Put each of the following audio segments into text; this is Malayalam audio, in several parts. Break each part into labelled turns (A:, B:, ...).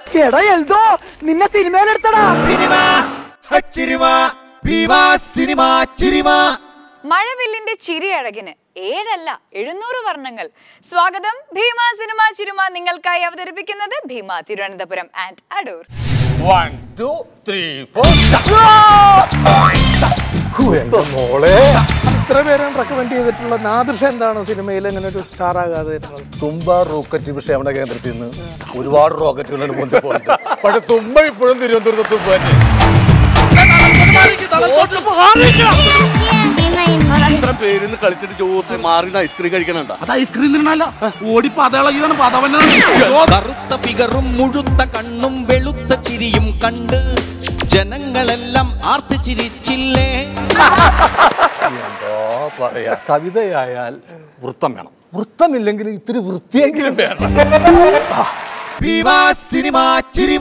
A: എടാ എൽദോ നിന്നെ സിനിമയിലെടുത്തടാ
B: സിനിമ ഹച്ചിരിമ ഭീമാ സിനിമ ചിരിമ
C: മഴവില്ലിന്റെ ചിരിയഴകിന് ഏഴല്ല എഴുന്നൂറ് വർണ്ണങ്ങൾ സ്വാഗതം ഭീമ സിനിമ ചിരുമ നിങ്ങൾക്കായി അവതരിപ്പിക്കുന്നത് Bhima Thiruvananthapuram and Adoor
D: one two three four
E: എന്റെ മോളെ ഇത്ര പേരാണ് റെക്കമെൻഡ് ചെയ്തിട്ടുള്ള നാദൃശ എന്താണ് സിനിമയിൽ അങ്ങനെ ഒരു സ്റ്റാർ ആകാതെ ഇരുന്നത്
D: തുമ്പ റോക്കറ്റ് വിക്ഷേപണ കേന്ദ്രത്തിൽ നിന്ന് ഒരുപാട് റോക്കറ്റുകൾ മുന്നിൽ പോയിട്ട് പക്ഷെ തുമ്പ ഇപ്പോഴും തിരുവനന്തപുരത്ത് തുമ്പ തന്നെ
F: ഇത്ര പേരിന്ന് കളിച്ചിട്ട് ജോസ് മാറി ഐസ്ക്രീം കഴിക്കണണ്ട
G: അത് ഐസ്ക്രീം തിന്നണല്ല ഓടി പതളകിയതാണ് പതവന്നെ
B: കറുത്ത ഫിഗറും മുഴുത്ത കണ്ണും വെളുത്ത ചിരിയും കണ്ട് ജനങ്ങളെല്ലാം ആർത്ത് ചിരിച്ചില്ലേ
D: എന്തോ പറയാ കവിതയായാൽ വൃത്തം വേണം വൃത്തമില്ലെങ്കിൽ ഇത്തിരി വൃത്തിയെങ്കിലും വേണം ഭീമാ സിനിമ ചിരിമ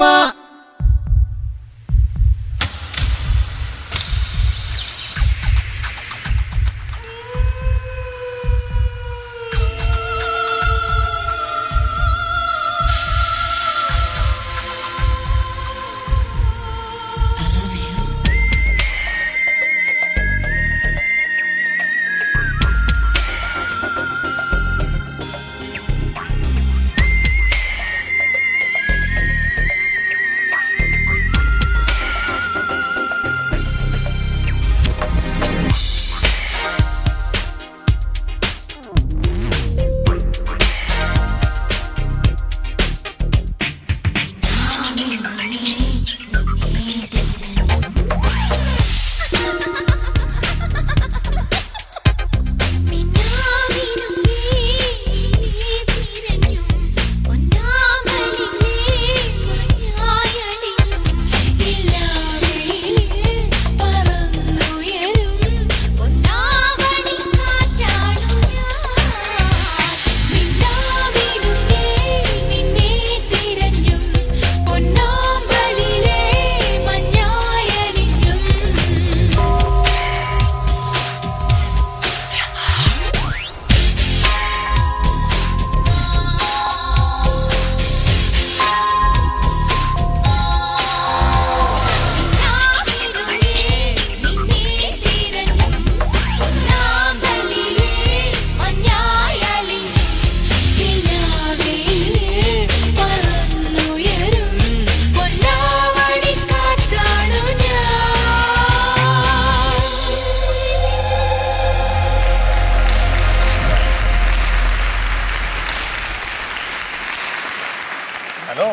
D: ഹലോ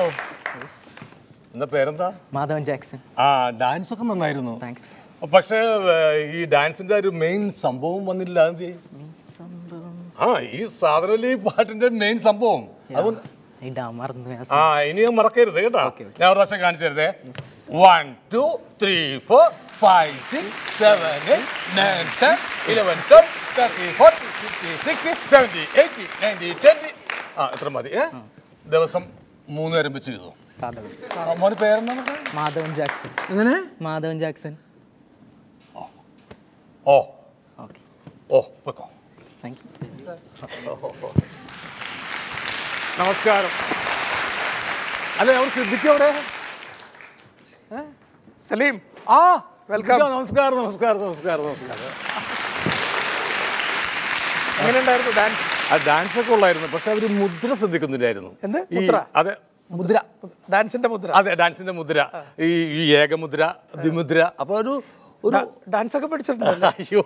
D: എന്താ പേരെന്താ
H: മാധവൻ ജാക്സൺ
D: ആ ഡാൻസ് ഒക്കെ നന്നായിരുന്നു
H: താങ്ക്സ്
D: പക്ഷേ ഏർ, ഈ ഡാൻസിന്റെ ഒരു മെയിൻ സംഭവം വന്നില്ല എന്ത് ആ ഈ സാധനമല്ലേ ഈ പാട്ടിന്റെ മെയിൻ സംഭവം അതുകൊണ്ട്
H: ഇടാ മറന്നു പോയി ആ
D: ആ ഇനി ഞാൻ മറക്കരുത് കേട്ടോ ഞാൻ ഒരു പ്രാവശ്യം കാണിച്ചു തരുതേ one two three four five six seven eight nine ten eleven twelve thirty forty fifty sixty seventy eighty ninety twenty ആ ഇത്ര മതി ഏ ദിവസം മൂന്ന് നേരം വെച്ച് ചെയ്തു
H: സാധവൻ
D: ആ, മോന് പേരെന്താണ് പറഞ്ഞത്?
H: മാധവൻ ജാക്സൺ
D: എങ്ങനെ
H: മാധവൻ ജാക്സൺ
D: ഓ
H: ഓക്കെ
D: ഓ വെക്കോ
H: താങ്ക് യു
D: നമസ്കാരം അല്ല അവർ ശ്രദ്ധിക്കും അവിടെ
E: സലീം
D: ആ
E: Welcome.
D: നമസ്കാരം നമസ്കാരം നമസ്കാരം നമസ്കാരം
E: എങ്ങനെയുണ്ടായിരുന്നു ഡാൻസ്
D: ആ ഡാൻസ് ഒക്കെ ഉള്ളായിരുന്നു പക്ഷെ അവര് മുദ്ര ശ്രദ്ധിക്കുന്നില്ലായിരുന്നു
E: എന്ത്?
D: ഈ-
E: മുദ്ര?
D: അതെ മുദ്ര
E: ഡാൻസിന്റെ മുദ്ര
D: അതെ ഡാൻസിന്റെ മുദ്ര ഈ ഈ ഏകമുദ്ര ദ്വിമുദ്ര അപ്പൊ ഒരു ഒരു
E: ഡാൻസ് ഒക്കെ പഠിച്ചിട്ടുണ്ടല്ലോ
D: അയ്യോ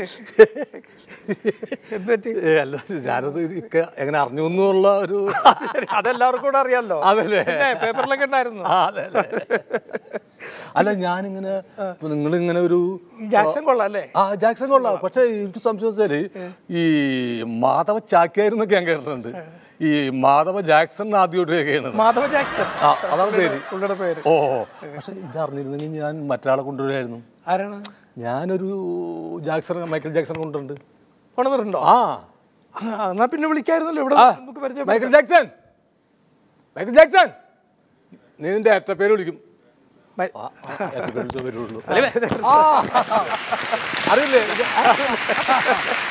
E: എന്ത് പറ്റി
D: ഏ, അല്ല ഞാനത് ഇക്ക എങ്ങനെ അറിഞ്ഞു എന്നുള്ള ഒരു
E: അതെല്ലാവർക്കും കൂടെ അറിയാലോ
D: അതല്ലേ?
E: പിന്നെ പേപ്പറിലൊക്കെ ഉണ്ടായിരുന്നു
D: ആ, അതെ, അതെ. അല്ല ഞാനിങ്ങനെ ഇപ്പൊ നിങ്ങളിങ്ങനെ ഒരു
E: ഈ ജാക്സൺ കൊള്ളാം അല്ലേ
D: ആ ജാക്സൺ കൊള്ളാം പക്ഷെ എനിക്ക് സംശയം വെച്ചാല് ഈ മാധവ ചാക്യാരെന്നൊക്കെ ഞാൻ കേട്ടിട്ടുണ്ട് ഈ മാധവ ജാക്സൺ ആദ്യമായിട്ട് കേൾക്കുകയാണ്
E: മാധവ ജാക്സൺ
D: ആ അതാണ് പേര്
E: പുള്ളിയുടെ പേര്
D: ഓ പക്ഷെ ഇത് അറിഞ്ഞിരുന്നെങ്കിൽ ഞാൻ മറ്റൊരാളെ കൊണ്ടുവരുമായിരുന്നു
E: ആരാണ്
D: ഞാനൊരു ജാക്സൺ മൈക്കിൾ ജാക്സൺ കൊണ്ടുണ്ട്
E: കൊണ്ടുവന്നിട്ടുണ്ടോ
D: ആ
E: ആ, എന്നാ പിന്നെ വിളിക്കായിരുന്നല്ലോ ഇവിടെ
D: ആ,
E: നമുക്ക്
D: മൈക്കിൾ
E: പരിചയം
D: ജാക്സൺ മൈക്കിൾ ജാക്സൺ നീ നിന്റെ ഏറ്റ പേര് വിളിക്കും
E: മൈ-
D: ആ, ആ, ഏറ്റ പേര് വിളിച്ചേ വരുള്ളൂ. ആ, അറിയില്ലേ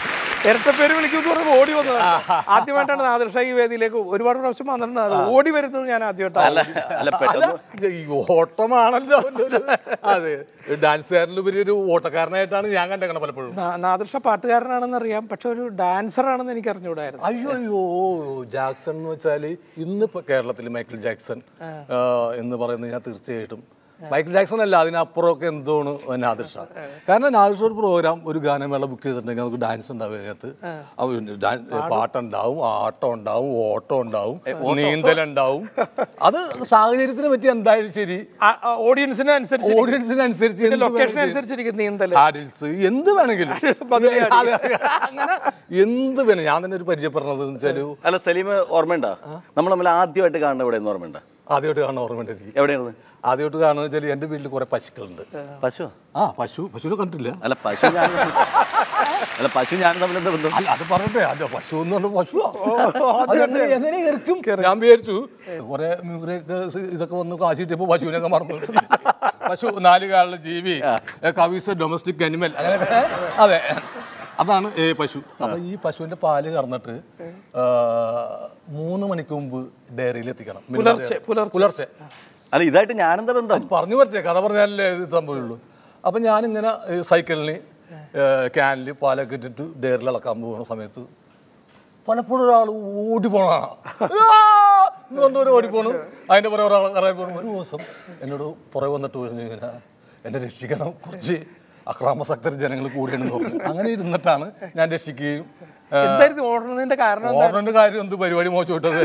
E: ഇരട്ടപ്പേര് വിളിക്കുമെന്ന് പറഞ്ഞ് ഓടി വന്നതാണ് ആദ്യമായിട്ടാണ് നാദൃഷ ഈ വേദിയിലേക്ക് ഒരുപാട് പ്രാവശ്യം വന്നിട്ടുണ്ട് അത് ഓടി വരുന്നത് ഞാൻ ആദ്യമായിട്ടാണ്
F: അല്ല അല്ല പെട്ടെന്ന്
D: ഈ ഓട്ടമാണല്ലോ അവൻ്റെ ഒരു- അതെ ഡാൻസുകാരനിലുപരി ഒരു ഓട്ടക്കാരനായിട്ടാണ് ഞാൻ കണ്ടേക്കണം പലപ്പോഴും
E: നാ- നാദൃഷ പാട്ടുകാരനാണെന്ന് അറിയാം പക്ഷെ ഒരു ഡാൻസർ ആണെന്ന് എനിക്ക് അറിഞ്ഞുകൂടായിരുന്നു
D: അയ്യോ അയ്യോ ജാക്സൺ എന്ന് വെച്ചാൽ ഇന്നിപ്പോ കേരളത്തിൽ മൈക്കിൾ ജാക്സൺ ആ, എന്ന് പറയുന്നത് ഞാൻ തീർച്ചയായിട്ടും മൈക്കിൾ ജാക്സൺ അല്ല അതിനപ്പുറമൊക്കെ എന്തോണ് നാദിർഷ കാരണം നാദിർഷ ഒരു പ്രോഗ്രാം ഒരു ഗാനമേള ബുക്ക് ചെയ്തിട്ടുണ്ടെങ്കിൽ നമുക്ക് ഡാൻസ് ഉണ്ടാവും അതിനകത്ത് അവ- ഡാൻ- പാട്ടുണ്ടാവും ആട്ടം ഉണ്ടാവും ഓട്ടം ഉണ്ടാവും നീന്തലുണ്ടാവും അത് സാഹചര്യത്തിന് പറ്റി എന്തായാലും ശരി
E: ഓഡിയൻസിന് അനുസരിച്ച്
D: ഓഡിയൻസിനനുസരിച്ച് എന്ത്
E: ലൊക്കേഷൻ
D: വേണമെങ്കിലും-
E: അനുസരിച്ചിരിക്കും നീന്തൽ
D: ഹാഡിൽസ് എന്ത് വേണമെങ്കിലും
E: ബദലാടി.
D: അതെ, അതെ. അങ്ങനെ എന്ത് വേണം ഞാൻ തന്നെ ഒരു പരിചയപ്പെടുന്നത് എന്ന് വെച്ചാൽ
F: അല്ല സലീം ഓർമ്മയുണ്ടോ നമ്മൾ തമ്മിൽ ആദ്യമായിട്ട് കാണുന്ന ഇവിടെ ഓർമ്മയുണ്ടോ
D: ആദ്യമായിട്ട് കാണാൻ ഓർമ്മയുണ്ട് എനിക്ക്
F: എവിടെയായിരുന്നു
D: ആദ്യമായിട്ട് കാണുന്നത് വെച്ചാൽ എൻ്റെ വീട്ടിൽ കുറെ പശുക്കളുണ്ട്
F: പശു
D: ആ പശു പശുവിനെ കണ്ടിട്ടില്ല
F: അല്ല പശു ഞാൻ അല്ല പശു ഞാൻ തമ്മിൽ എന്താ ബന്ധം
D: അല്ല അത് പറഞ്ഞേ അല്ല പശു എന്ന് പറഞ്ഞ പശു എങ്ങനെ എങ്ങനെ ഇറക്കും ഞാൻ വിചാരിച്ചു കുറെ ഇവരെയൊക്കെ ഇതൊക്കെ വന്ന് കാശിട്ടിപ്പോ പശുവിനൊക്കെ മറന്നു പശു നാല് കാലുള്ള ജീവി കവീസ് ഡൊമസ്റ്റിക് അനിമൽ അങ്ങനെയൊക്കെ അതെ അതാണ് ഏ പശു അപ്പൊ ഈ പശുവിന്റെ പാല് കറന്നിട്ട് ആ, മൂന്ന് മണിക്ക് മുമ്പ് ഡയറിയിൽ എത്തിക്കണം
E: പുലർച്ചെ, പുലർച്ചെ.
D: പുലർച്ചെ
F: അല്ല ഇതായിട്ട് ഞാനെന്താ ബന്ധം
D: പറഞ്ഞു പറ്റേ കഥ പറഞ്ഞാലല്ലേ ഇത് സംഭവമുള്ളൂ അപ്പം ഞാനിങ്ങനെ ഈ സൈക്കിളിന് ക്യാനിൽ പാലൊക്കെ ഇട്ടിട്ട് ഡയറിൽ ഇളക്കാൻ പോകുന്ന സമയത്ത് പലപ്പോഴും ഒരാൾ ഓടി പോണാണ് എന്ന് പറഞ്ഞിട്ട് ഒരു ഓടി പോണു അതിൻ്റെ പുറകെ ഒരാൾ ഇറങ്ങി പോണു ഒരു ദിവസം എന്നോട് പുറകെ വന്നിട്ട് പറഞ്ഞു ഇങ്ങനെ എന്നെ രക്ഷിക്കണം കുറച്ച് അക്രമസക്തർ ജനങ്ങൾ കൂടിയാണെന്ന് പറഞ്ഞു അങ്ങനെ ഇരുന്നിട്ടാണ് ഞാൻ രക്ഷിക്കുകയും
E: എന്തായിരുന്നു ഓടുന്നതിന്റെ കാരണം എന്താ?
D: ഓർഡറിന്റെ കാര്യം എന്ത് പരിപാടി മോശം വിട്ടത്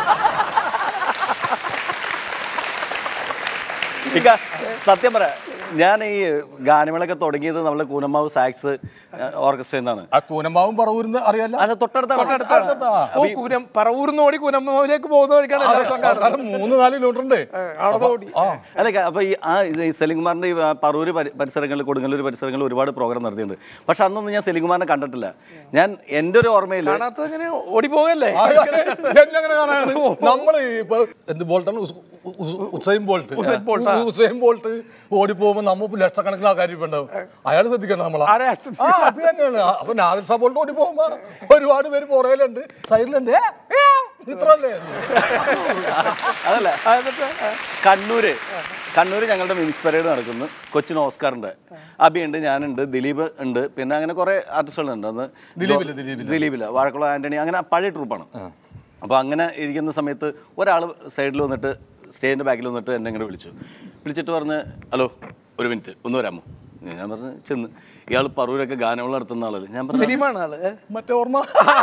F: ഇക്ക, സത്യം പറ ഞാൻ ഈ ഗാനമേളൊക്കെ തുടങ്ങിയത് നമ്മളെ കൂനമ്മാവ് സാക്സ് ഓർക്കസ്ട്രയിൽ നിന്നാണ്
D: ആ കൂനമ്പാവും പറവൂരിന്ന് അറിയാലോ
F: അത് തൊട്ടടുത്താണ്
D: തൊട്ടടുത്താണ്.
E: ഓ കൂനം പറവൂർന്ന് ഓടി കുനമ്മാവിലേക്ക് പോകുന്ന വഴിക്കാണ് എല്ലാ ദിവസവും കാണുന്നത്.
D: കാരണം മൂന്ന് നാല് കിലോമീറ്റർ ഉണ്ട്
E: അവിടെ ഓടി
D: ആ
F: അല്ല ക- അപ്പൊ ഈ ആ ഇത് ഈ സെലിംകുമാറിന്റെ ഈ ആ പറൂര് പരി- പരിസരങ്ങളിൽ കൊടുങ്ങല്ലൂർ പരിസരങ്ങളിൽ ഒരുപാട് പ്രോഗ്രാം നടത്തിയിട്ടുണ്ട് പക്ഷെ അന്നൊന്നും ഞാൻ സെലിംകുമാറിനെ കണ്ടിട്ടില്ല ഞാൻ എൻ്റെ ഒരു ഓർമ്മയിൽ
E: കാണാത്തത് ഇങ്ങനെ ഓടി പോകല്ലേ
D: ആ, എങ്ങനെ- എന്നെങ്ങനെ കാണാനാണ് നമ്മള് ഇപ്പൊ എന്ത് ബോൾട്ടാണ് ഉസ്- ഉ- ഉ- ഉസൈൻ ബോൾട്ട്
E: ഉസൈൻ ബോൾട്ട്, ആ.
D: ഉ- ഉസൈൻ ബോൾട്ട് ഓടി പോകുമ്പോ നമ്മ ലക്ഷക്കണക്കിന് ആൾക്കാർ ഇപ്പൊ ഉണ്ടാവും അയാൾ ശ്രദ്ധിക്കണം നമ്മളെ
E: ആരെ
D: ആ അത് തന്നെയാണ് ആ, അപ്പൊ നാദിർ ബോൾട്ട് ഓടി പോകുമ്പോ ഒരുപാട് പേര് പുറകിലുണ്ട് സൈഡിലുണ്ട് ഏ, ഏ, ഇത്രല്ലേ
F: അതല്ല കണ്ണൂര് കണ്ണൂര് ഞങ്ങളുടെ മിനിസ് പരേഡ് നടക്കുന്നു കൊച്ചിൻ ഓസ്കാർ ഉണ്ട് അബി ഉണ്ട് ഞാനുണ്ട് ദിലീപ് ഉണ്ട് പിന്നെ അങ്ങനെ കുറെ ആർട്ടിസ്റ്റുകളുണ്ട് അന്ന്
D: ദിലീപില്ല, ദിലീപില്ല.
F: ദിലീപില്ല വാഴക്കുളം ആന്റണി അങ്ങനെ പഴയ ട്രൂപ്പാണ് അപ്പോൾ അങ്ങനെ ഇരിക്കുന്ന സമയത്ത് ഒരാൾ സൈഡിൽ വന്നിട്ട് സ്റ്റേജിൻ്റെ ബാക്കിൽ വന്നിട്ട് എന്നെ ഇങ്ങനെ വിളിച്ചു വിളിച്ചിട്ട് പറഞ്ഞ് ഹലോ ഒരു മിനിറ്റ് ഒന്ന് വരാമോ ഞാൻ പറഞ്ഞു ചെന്ന് ഇയാൾ പറൂരൊക്കെ ഗാനങ്ങൾ നടത്തുന്ന ആളല്ലേ ഞാൻ പറഞ്ഞു
E: സലീമാണ് ആള് ഏ?
D: മറ്റേ ഓർമ്മ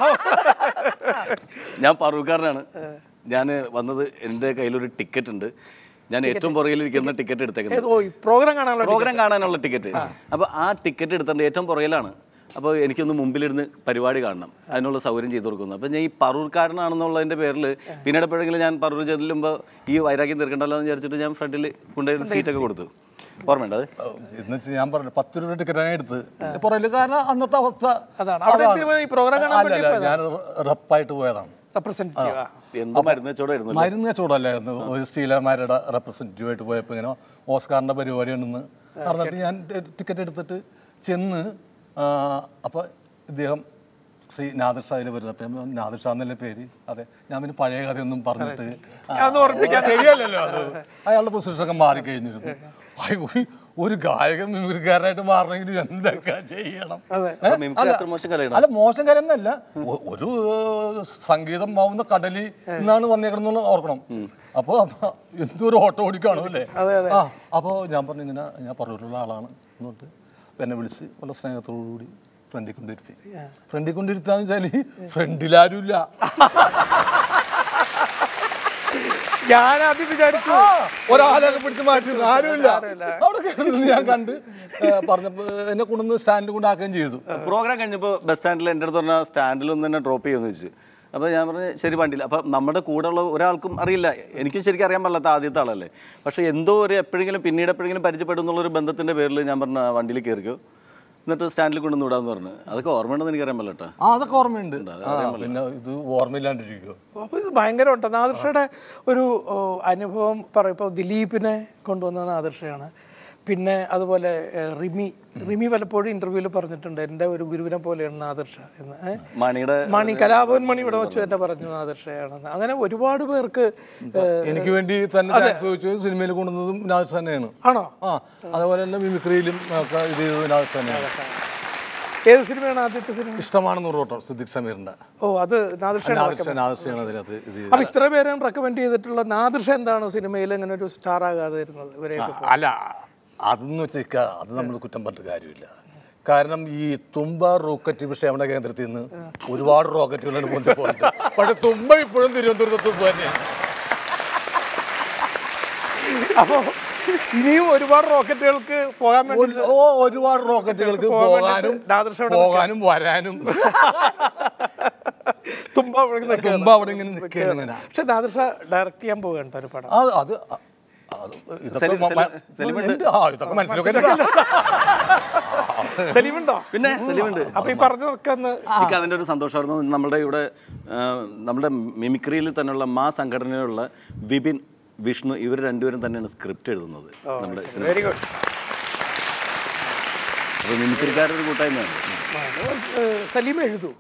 F: ഞാൻ പറൂക്കാരനാണ് ഞാൻ വന്നത് എൻ്റെ കയ്യിലൊരു ടിക്കറ്റ് ഉണ്ട് ഞാൻ ഏറ്റവും പുറകിലിരിക്കുന്ന ടിക്കറ്റ് എടുത്തേക്കുന്നത്
E: ഏതോ ഈ പ്രോഗ്രാം കാണാനുള്ള
F: പ്രോഗ്രാം കാണാനുള്ള ടിക്കറ്റ് അപ്പോൾ ആ ടിക്കറ്റ് എടുത്തിട്ട് ഏറ്റവും പുറകിലാണ് അപ്പോൾ എനിക്കൊന്ന് മുമ്പിലിരുന്ന് പരിപാടി കാണണം അതിനുള്ള സൗകര്യം ചെയ്തു കൊടുക്കുന്നു അപ്പോൾ ഞാൻ ഈ പറൂർക്കാരനാണെന്നുള്ളതിൻ്റെ പേരിൽ പിന്നീട് എപ്പോഴെങ്കിലും ഞാൻ പറൂർ ചെല്ലുമ്പോൾ ഈ വൈരാഗ്യം തീർക്കണ്ടല്ലോ എന്ന് വിചാരിച്ചിട്ട് ഞാൻ ഫ്രണ്ടിൽ കൊണ്ടുപോയി സീറ്റൊക്കെ കൊടുത്തു ഓർമ്മയുണ്ട് അത്
D: എന്ന് വെച്ചാൽ ഞാൻ പറഞ്ഞു പത്ത് രൂപ ടിക്കറ്റാണ് എടുത്ത് പുറകില് കാരണം അന്നത്തെ അവസ്ഥ
E: അതാണ്. അവിടെ എന്തിനു പോയി? ഈ program കാണാൻ
D: അല്ല,
E: വേണ്ടി
D: അല്ല, ഞാൻ റപ്പായിട്ട് പോയതാണ്
E: റെപ്രസെന്റേറ്റീവ്
F: എന്തോ മരുന്ന് വെച്ചോടായിരുന്നു
D: മരുന്ന് കച്ചവടമല്ലായിരുന്നു ഒരു സ്റ്റീലർമാരുടെ റെപ്രസെൻറ്റേറ്റീവ് ആയിട്ട് പോയപ്പോൾ ഇങ്ങനെ ഓസ്കാറിൻ്റെ പരിപാടി ഉണ്ടെന്ന് പറഞ്ഞിട്ട് ഞാൻ ടിക്കറ്റ് എടുത്തിട്ട് ചെന്ന് അപ്പോൾ ഇദ്ദേഹം ശ്രീ നാദിർ ഷായിൽ വരുന്നത് അപ്പം ഞാൻ പറഞ്ഞു, നാദിർ ഷാ എന്നല്ലേ പേര് അതെ ഞാൻ പിന്നെ പഴയ കഥയൊന്നും പറഞ്ഞിട്ട്
E: ഞാനൊന്ന് ഓർമ്മിപ്പിക്കാൻ
D: ശരിയല്ലല്ലോ അത് അയാളുടെ പൊസിഷനൊക്കെ മാറിക്കഴിഞ്ഞിരുന്നു അയ്യോ, ഒരു ഗായകൻ മിമിക്രിക്കാരനായിട്ട് മാറണമെങ്കിൽ എന്തൊക്കെ ചെയ്യണം ഏ?
F: മിമിക്രി
D: അല്ല,
F: അത്ര മോശം കലയാണ്.
D: അല്ല മോശം കാര്യം എന്നല്ല ഒ- ഒരു ഏഹ്, സംഗീതം മാവുന്ന കടലിൽ നിന്നാണ് വന്നേക്കണമെന്ന് ഓർക്കണം അപ്പോൾ എന്തൊരു ഓട്ടോ ഓടിക്കാണോ അല്ലേ ആ അപ്പോൾ ഞാൻ പറഞ്ഞു ഇങ്ങനെ ഞാൻ പറയൂരുള്ള ആളാണ് എന്നിട്ട് എന്നെ വിളിച്ച് വളരെ സ്നേഹത്തോടു കൂടി ഫ്രണ്ടിൽ കൊണ്ടിരുത്തി ഫ്രണ്ടിൽ കൊണ്ടിരുത്താന്ന് വെച്ചാൽ ഫ്രണ്ടിലാരുമില്ല
E: ഞാൻ ആദ്യം വിചാരിച്ചു
D: ഒരാളൊക്കെ പിടിച്ച് മാറ്റി ആരുമില്ല അവിടെ കയറി ഞാൻ കണ്ട് ഏഹ്, പറഞ്ഞപ്പോൾ എന്നെ കൊണ്ടുവന്ന് സ്റ്റാൻഡിൽ കൊണ്ടാക്കുകയും ചെയ്തു
F: പ്രോഗ്രാം കഴിഞ്ഞപ്പോൾ ബസ് സ്റ്റാൻഡിൽ എൻ്റെ അടുത്ത് പറഞ്ഞാൽ സ്റ്റാൻഡിൽ ഒന്ന് തന്നെ ഡ്രോപ്പ് ചെയ്യുമെന്ന് വെച്ചു അപ്പോൾ ഞാൻ പറഞ്ഞു ശരി വണ്ടിയിൽ അപ്പോൾ നമ്മുടെ കൂടെ ഉള്ള ഒരാൾക്കും അറിയില്ല എനിക്കും ശരിക്കും അറിയാൻ പാടില്ലാത്ത ആദ്യത്തെ ആളല്ലേ പക്ഷേ എന്തോ ഒരു എപ്പോഴെങ്കിലും പിന്നീട് എപ്പോഴെങ്കിലും പരിചയപ്പെടും എന്നുള്ളൊരു ബന്ധത്തിൻ്റെ പേരിൽ ഞാൻ പറഞ്ഞ വണ്ടിയിൽ കയറിക്കോ എന്നിട്ട് സ്റ്റാൻഡിൽ കൊണ്ടുവന്ന് വിടാമെന്ന് പറഞ്ഞു അതൊക്കെ ഓർമ്മയുണ്ടെന്ന് എനിക്കറിയാൻ പാടില്ല കേട്ടോ
D: ആ അതൊക്കെ ഓർമ്മയുണ്ട് ആ, പിന്നെ ഇത് ഓർമ്മയില്ലാണ്ടിരിക്കുമോ
E: അപ്പോൾ ഇത് ഭയങ്കരമുണ്ട് നാദൃഷയുടെ ഒരു ഓ, അനുഭവം പറയും ഇപ്പോൾ ദിലീപിനെ കൊണ്ടുവന്ന നാദൃഷയാണ് പിന്നെ അതുപോലെ ഏഹ്, റിമി റിമി പലപ്പോഴും ഇന്റർവ്യൂവിൽ പറഞ്ഞിട്ടുണ്ട് എൻ്റെ ഒരു ഗുരുവിനെ പോലെയാണ് നാദർഷ എന്ന് ഏ?
F: മണിയുടെ
E: മണി കലാഭവൻ മണി ഇവിടെ വെച്ച് തന്നെ പറഞ്ഞു നാദർഷയാണെന്ന് അങ്ങനെ ഒരുപാട് പേർക്ക് ഏഹ്,
D: എനിക്ക് വേണ്ടി തന്നെ ചാൻസ് ചോദിച്ചു സിനിമയിൽ കൊണ്ടുവന്നതും നാസ് തന്നെയാണ്
E: ആണോ
D: ആ അതുപോലെ തന്നെ മിമിക്രിയിലും ഒക്കെ ഇത് ചെയ്തത് നാസ് തന്നെയാണ്
E: ഏത് സിനിമയാണ് ആദ്യത്തെ സിനിമ
D: ഇഷ്ടമാണ് നൂറോട്ടം സിദ്ദിഖ് സമീറിന്റെ
E: ഓ അത് നാദർഷയാണ്
D: നാദർശ നാദർശയാണ് അതിനകത്ത് ഇത് ചെയ്തത്.
E: അപ്പൊ ഇത്ര പേരും റെക്കമെൻഡ് ചെയ്തിട്ടുള്ള നാദർഷ എന്താണ് സിനിമയിൽ ഇങ്ങനെ ഒരു സ്റ്റാർ ആകാതെ ഇരുന്നത് ഇവരെയൊക്കെ
D: ആ, അല്ല അതെന്ന് വെച്ചാൽ അത് നമ്മൾ കുറ്റം പറഞ്ഞിട്ട് കാര്യമില്ല കാരണം ഈ തുമ്പ റോക്കറ്റ് വിക്ഷേപണ കേന്ദ്രത്തിൽ നിന്ന് ഒരുപാട് റോക്കറ്റുകളാണ് മുന്നിൽ പോകുന്നത് പക്ഷെ തുമ്പ ഇപ്പോഴും തിരുവനന്തപുരത്ത് തുമ്പ തന്നെയാണ്
E: അപ്പോ ഇനിയും ഒരുപാട് റോക്കറ്റുകൾക്ക് പോകാൻ വേണ്ടി
D: ഒരു- ഓ ഒരുപാട് റോക്കറ്റുകൾക്ക്
E: പോകാൻ വേണ്ടിയിട്ട്
D: പോകാനും
E: നാദർഷ അവിടെ
D: പോകാനും വരാനും
E: തുമ്പ അവിടെ നിൽക്കുകയാണ്.
D: തുമ്പ അവിടെ ഇങ്ങനെ നിൽക്കുകയാണ് ഇങ്ങനെ.
E: പക്ഷെ നാദർഷ ഡയറക്റ്റ് ചെയ്യാൻ പോവുകയാണ് ഒരു പടം
D: അത് അത് അത് ഇതൊക്കെ
F: സെലിം-
D: മ- മ-
F: സെലിം- സെലിമുണ്ട്.
D: ഉണ്ട്. ആ, ഇതൊക്കെ മനസ്സിലൊക്കെ
E: സലീമുണ്ടോ
F: പിന്നെ സെലിമുണ്ട്
E: അപ്പൊ ഈ പറഞ്ഞതൊക്കെ ഒന്ന്
F: എനിക്ക് അതിൻ്റെ ഒരു സന്തോഷമായിരുന്നു നമ്മുടെ ഇവിടെ ആ, നമ്മുടെ മിമിക്രിയിൽ തന്നെയുള്ള മാ സംഘടനയിലുള്ള വിപിൻ വിഷ്ണു ഇവർ രണ്ടുപേരും തന്നെയാണ് സ്ക്രിപ്റ്റ് എഴുതുന്നത് നമ്മുടെ സിനിമ
E: വെരി ഗുഡ്
F: അപ്പോൾ മിമിക്രിക്കാരുടെ ഒരു കൂട്ടായ്മയാണ്
E: സലീം എഴുതൂ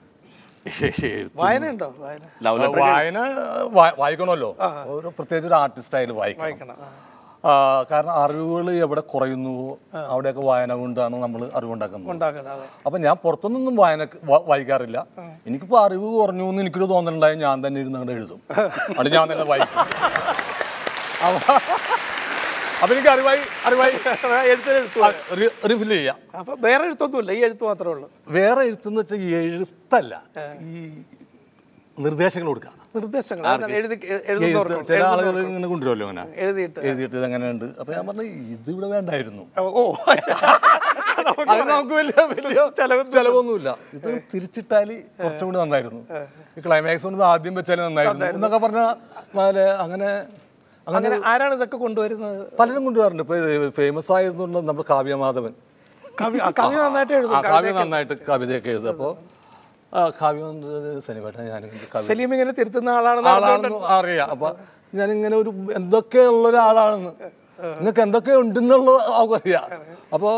E: വായന ഉണ്ടോ വായന
F: ലവ് ലെറ്റർ
D: വായന വാ- വായിക്കണമല്ലോ ഒരു പ്രത്യേകിച്ച് ഒരു ആർട്ടിസ്റ്റ് ആയാലും വായിക്കണം
E: വായിക്കണം ആ.
D: ആ, കാരണം അറിവുകൾ എവിടെ കുറയുന്നുവോ അവിടെയൊക്കെ വായന കൊണ്ടാണ് നമ്മൾ അറിവുണ്ടാക്കുന്നത്
E: ഉണ്ടാക്കണം അതെ
D: അപ്പം ഞാൻ പുറത്തുനിന്നൊന്നും വായന വ- വായിക്കാറില്ല എനിക്കിപ്പോൾ അറിവ് കുറഞ്ഞു എന്ന് എനിക്കൊരു തോന്നലുണ്ടായി ഞാൻ തന്നെ ഇരുന്ന് അങ്ങോട്ട് എഴുതും അത് ഞാൻ തന്നെ വായിക്കും അപ്പൊ- അപ്പൊ എനിക്ക് അറിവായി അറിവായി
E: എഴുത്തെഴുത്തു
D: റിഫിൽ ചെയ്യാം
E: അപ്പൊ വേറെ എഴുത്തൊന്നുമില്ല ഈ എഴുത്ത് മാത്രമേ ഉള്ളൂ
D: വേറെ എഴുത്തെന്ന് വെച്ചാൽ എഴുത്തല്ല ഈ നിർദ്ദേശങ്ങൾ കൊടുക്കുക
E: നിർദ്ദേശങ്ങൾ അതാണ് എഴുതി
D: എഴുത്ത്
E: എഴുതുന്നവർക്ക്
D: ചില ആളുകൾ
E: എഴുതുന്നവർക്ക്
D: ഇങ്ങനെ കൊണ്ടുവരുമല്ലോ അങ്ങനെ
E: എഴുതിയിട്ട്
D: എഴുതിയിട്ട് ഇതെങ്ങനെ ഉണ്ട് അപ്പൊ ഞാൻ പറഞ്ഞു ഇത് ഇവിടെ വേണ്ടായിരുന്നു
E: ഓ, ഓ
D: അത് നമുക്ക് വലിയ വലിയ ചെലവൊന്നുമില്ല ഇത് തിരിച്ചിട്ടാൽ കുറച്ചും കൂടി നന്നായിരുന്നു ഈ ക്ലൈമാക്സ് കൊണ്ട് ആദ്യം വെച്ചാൽ നന്നായിരുന്നു എന്നൊക്കെ പറഞ്ഞാൽ അങ്ങനെ അങ്ങനെ
E: അങ്ങനെ ആരാണ് ഇതൊക്കെ കൊണ്ടുവരുന്നത്
D: പലരും കൊണ്ടുവരാറുണ്ട് ഇപ്പൊ ഫേമസ് ആയതുകൊണ്ട് നമ്മുടെ കാവ്യമാധവൻ
E: കവി ആ, കവി നന്നായിട്ട് എഴുതും
D: ആ, കാവ്യ നന്നായിട്ട് കവിതയൊക്കെ എഴുതും അപ്പോൾ കാവ്യം ശനിവേട്ട ഞാൻ കവി
E: സലീം ഇങ്ങനെ തിരുത്തുന്ന ആളാണെന്ന്
D: ആളാണെന്ന് അറിയാം അപ്പൊ ഞാനിങ്ങനെ ഒരു എന്തൊക്കെയുള്ള ഒരാളാണെന്ന് നിങ്ങൾക്ക് എന്തൊക്കെ ഉണ്ടെന്നുള്ളത് അവർക്ക് അറിയാം അപ്പോൾ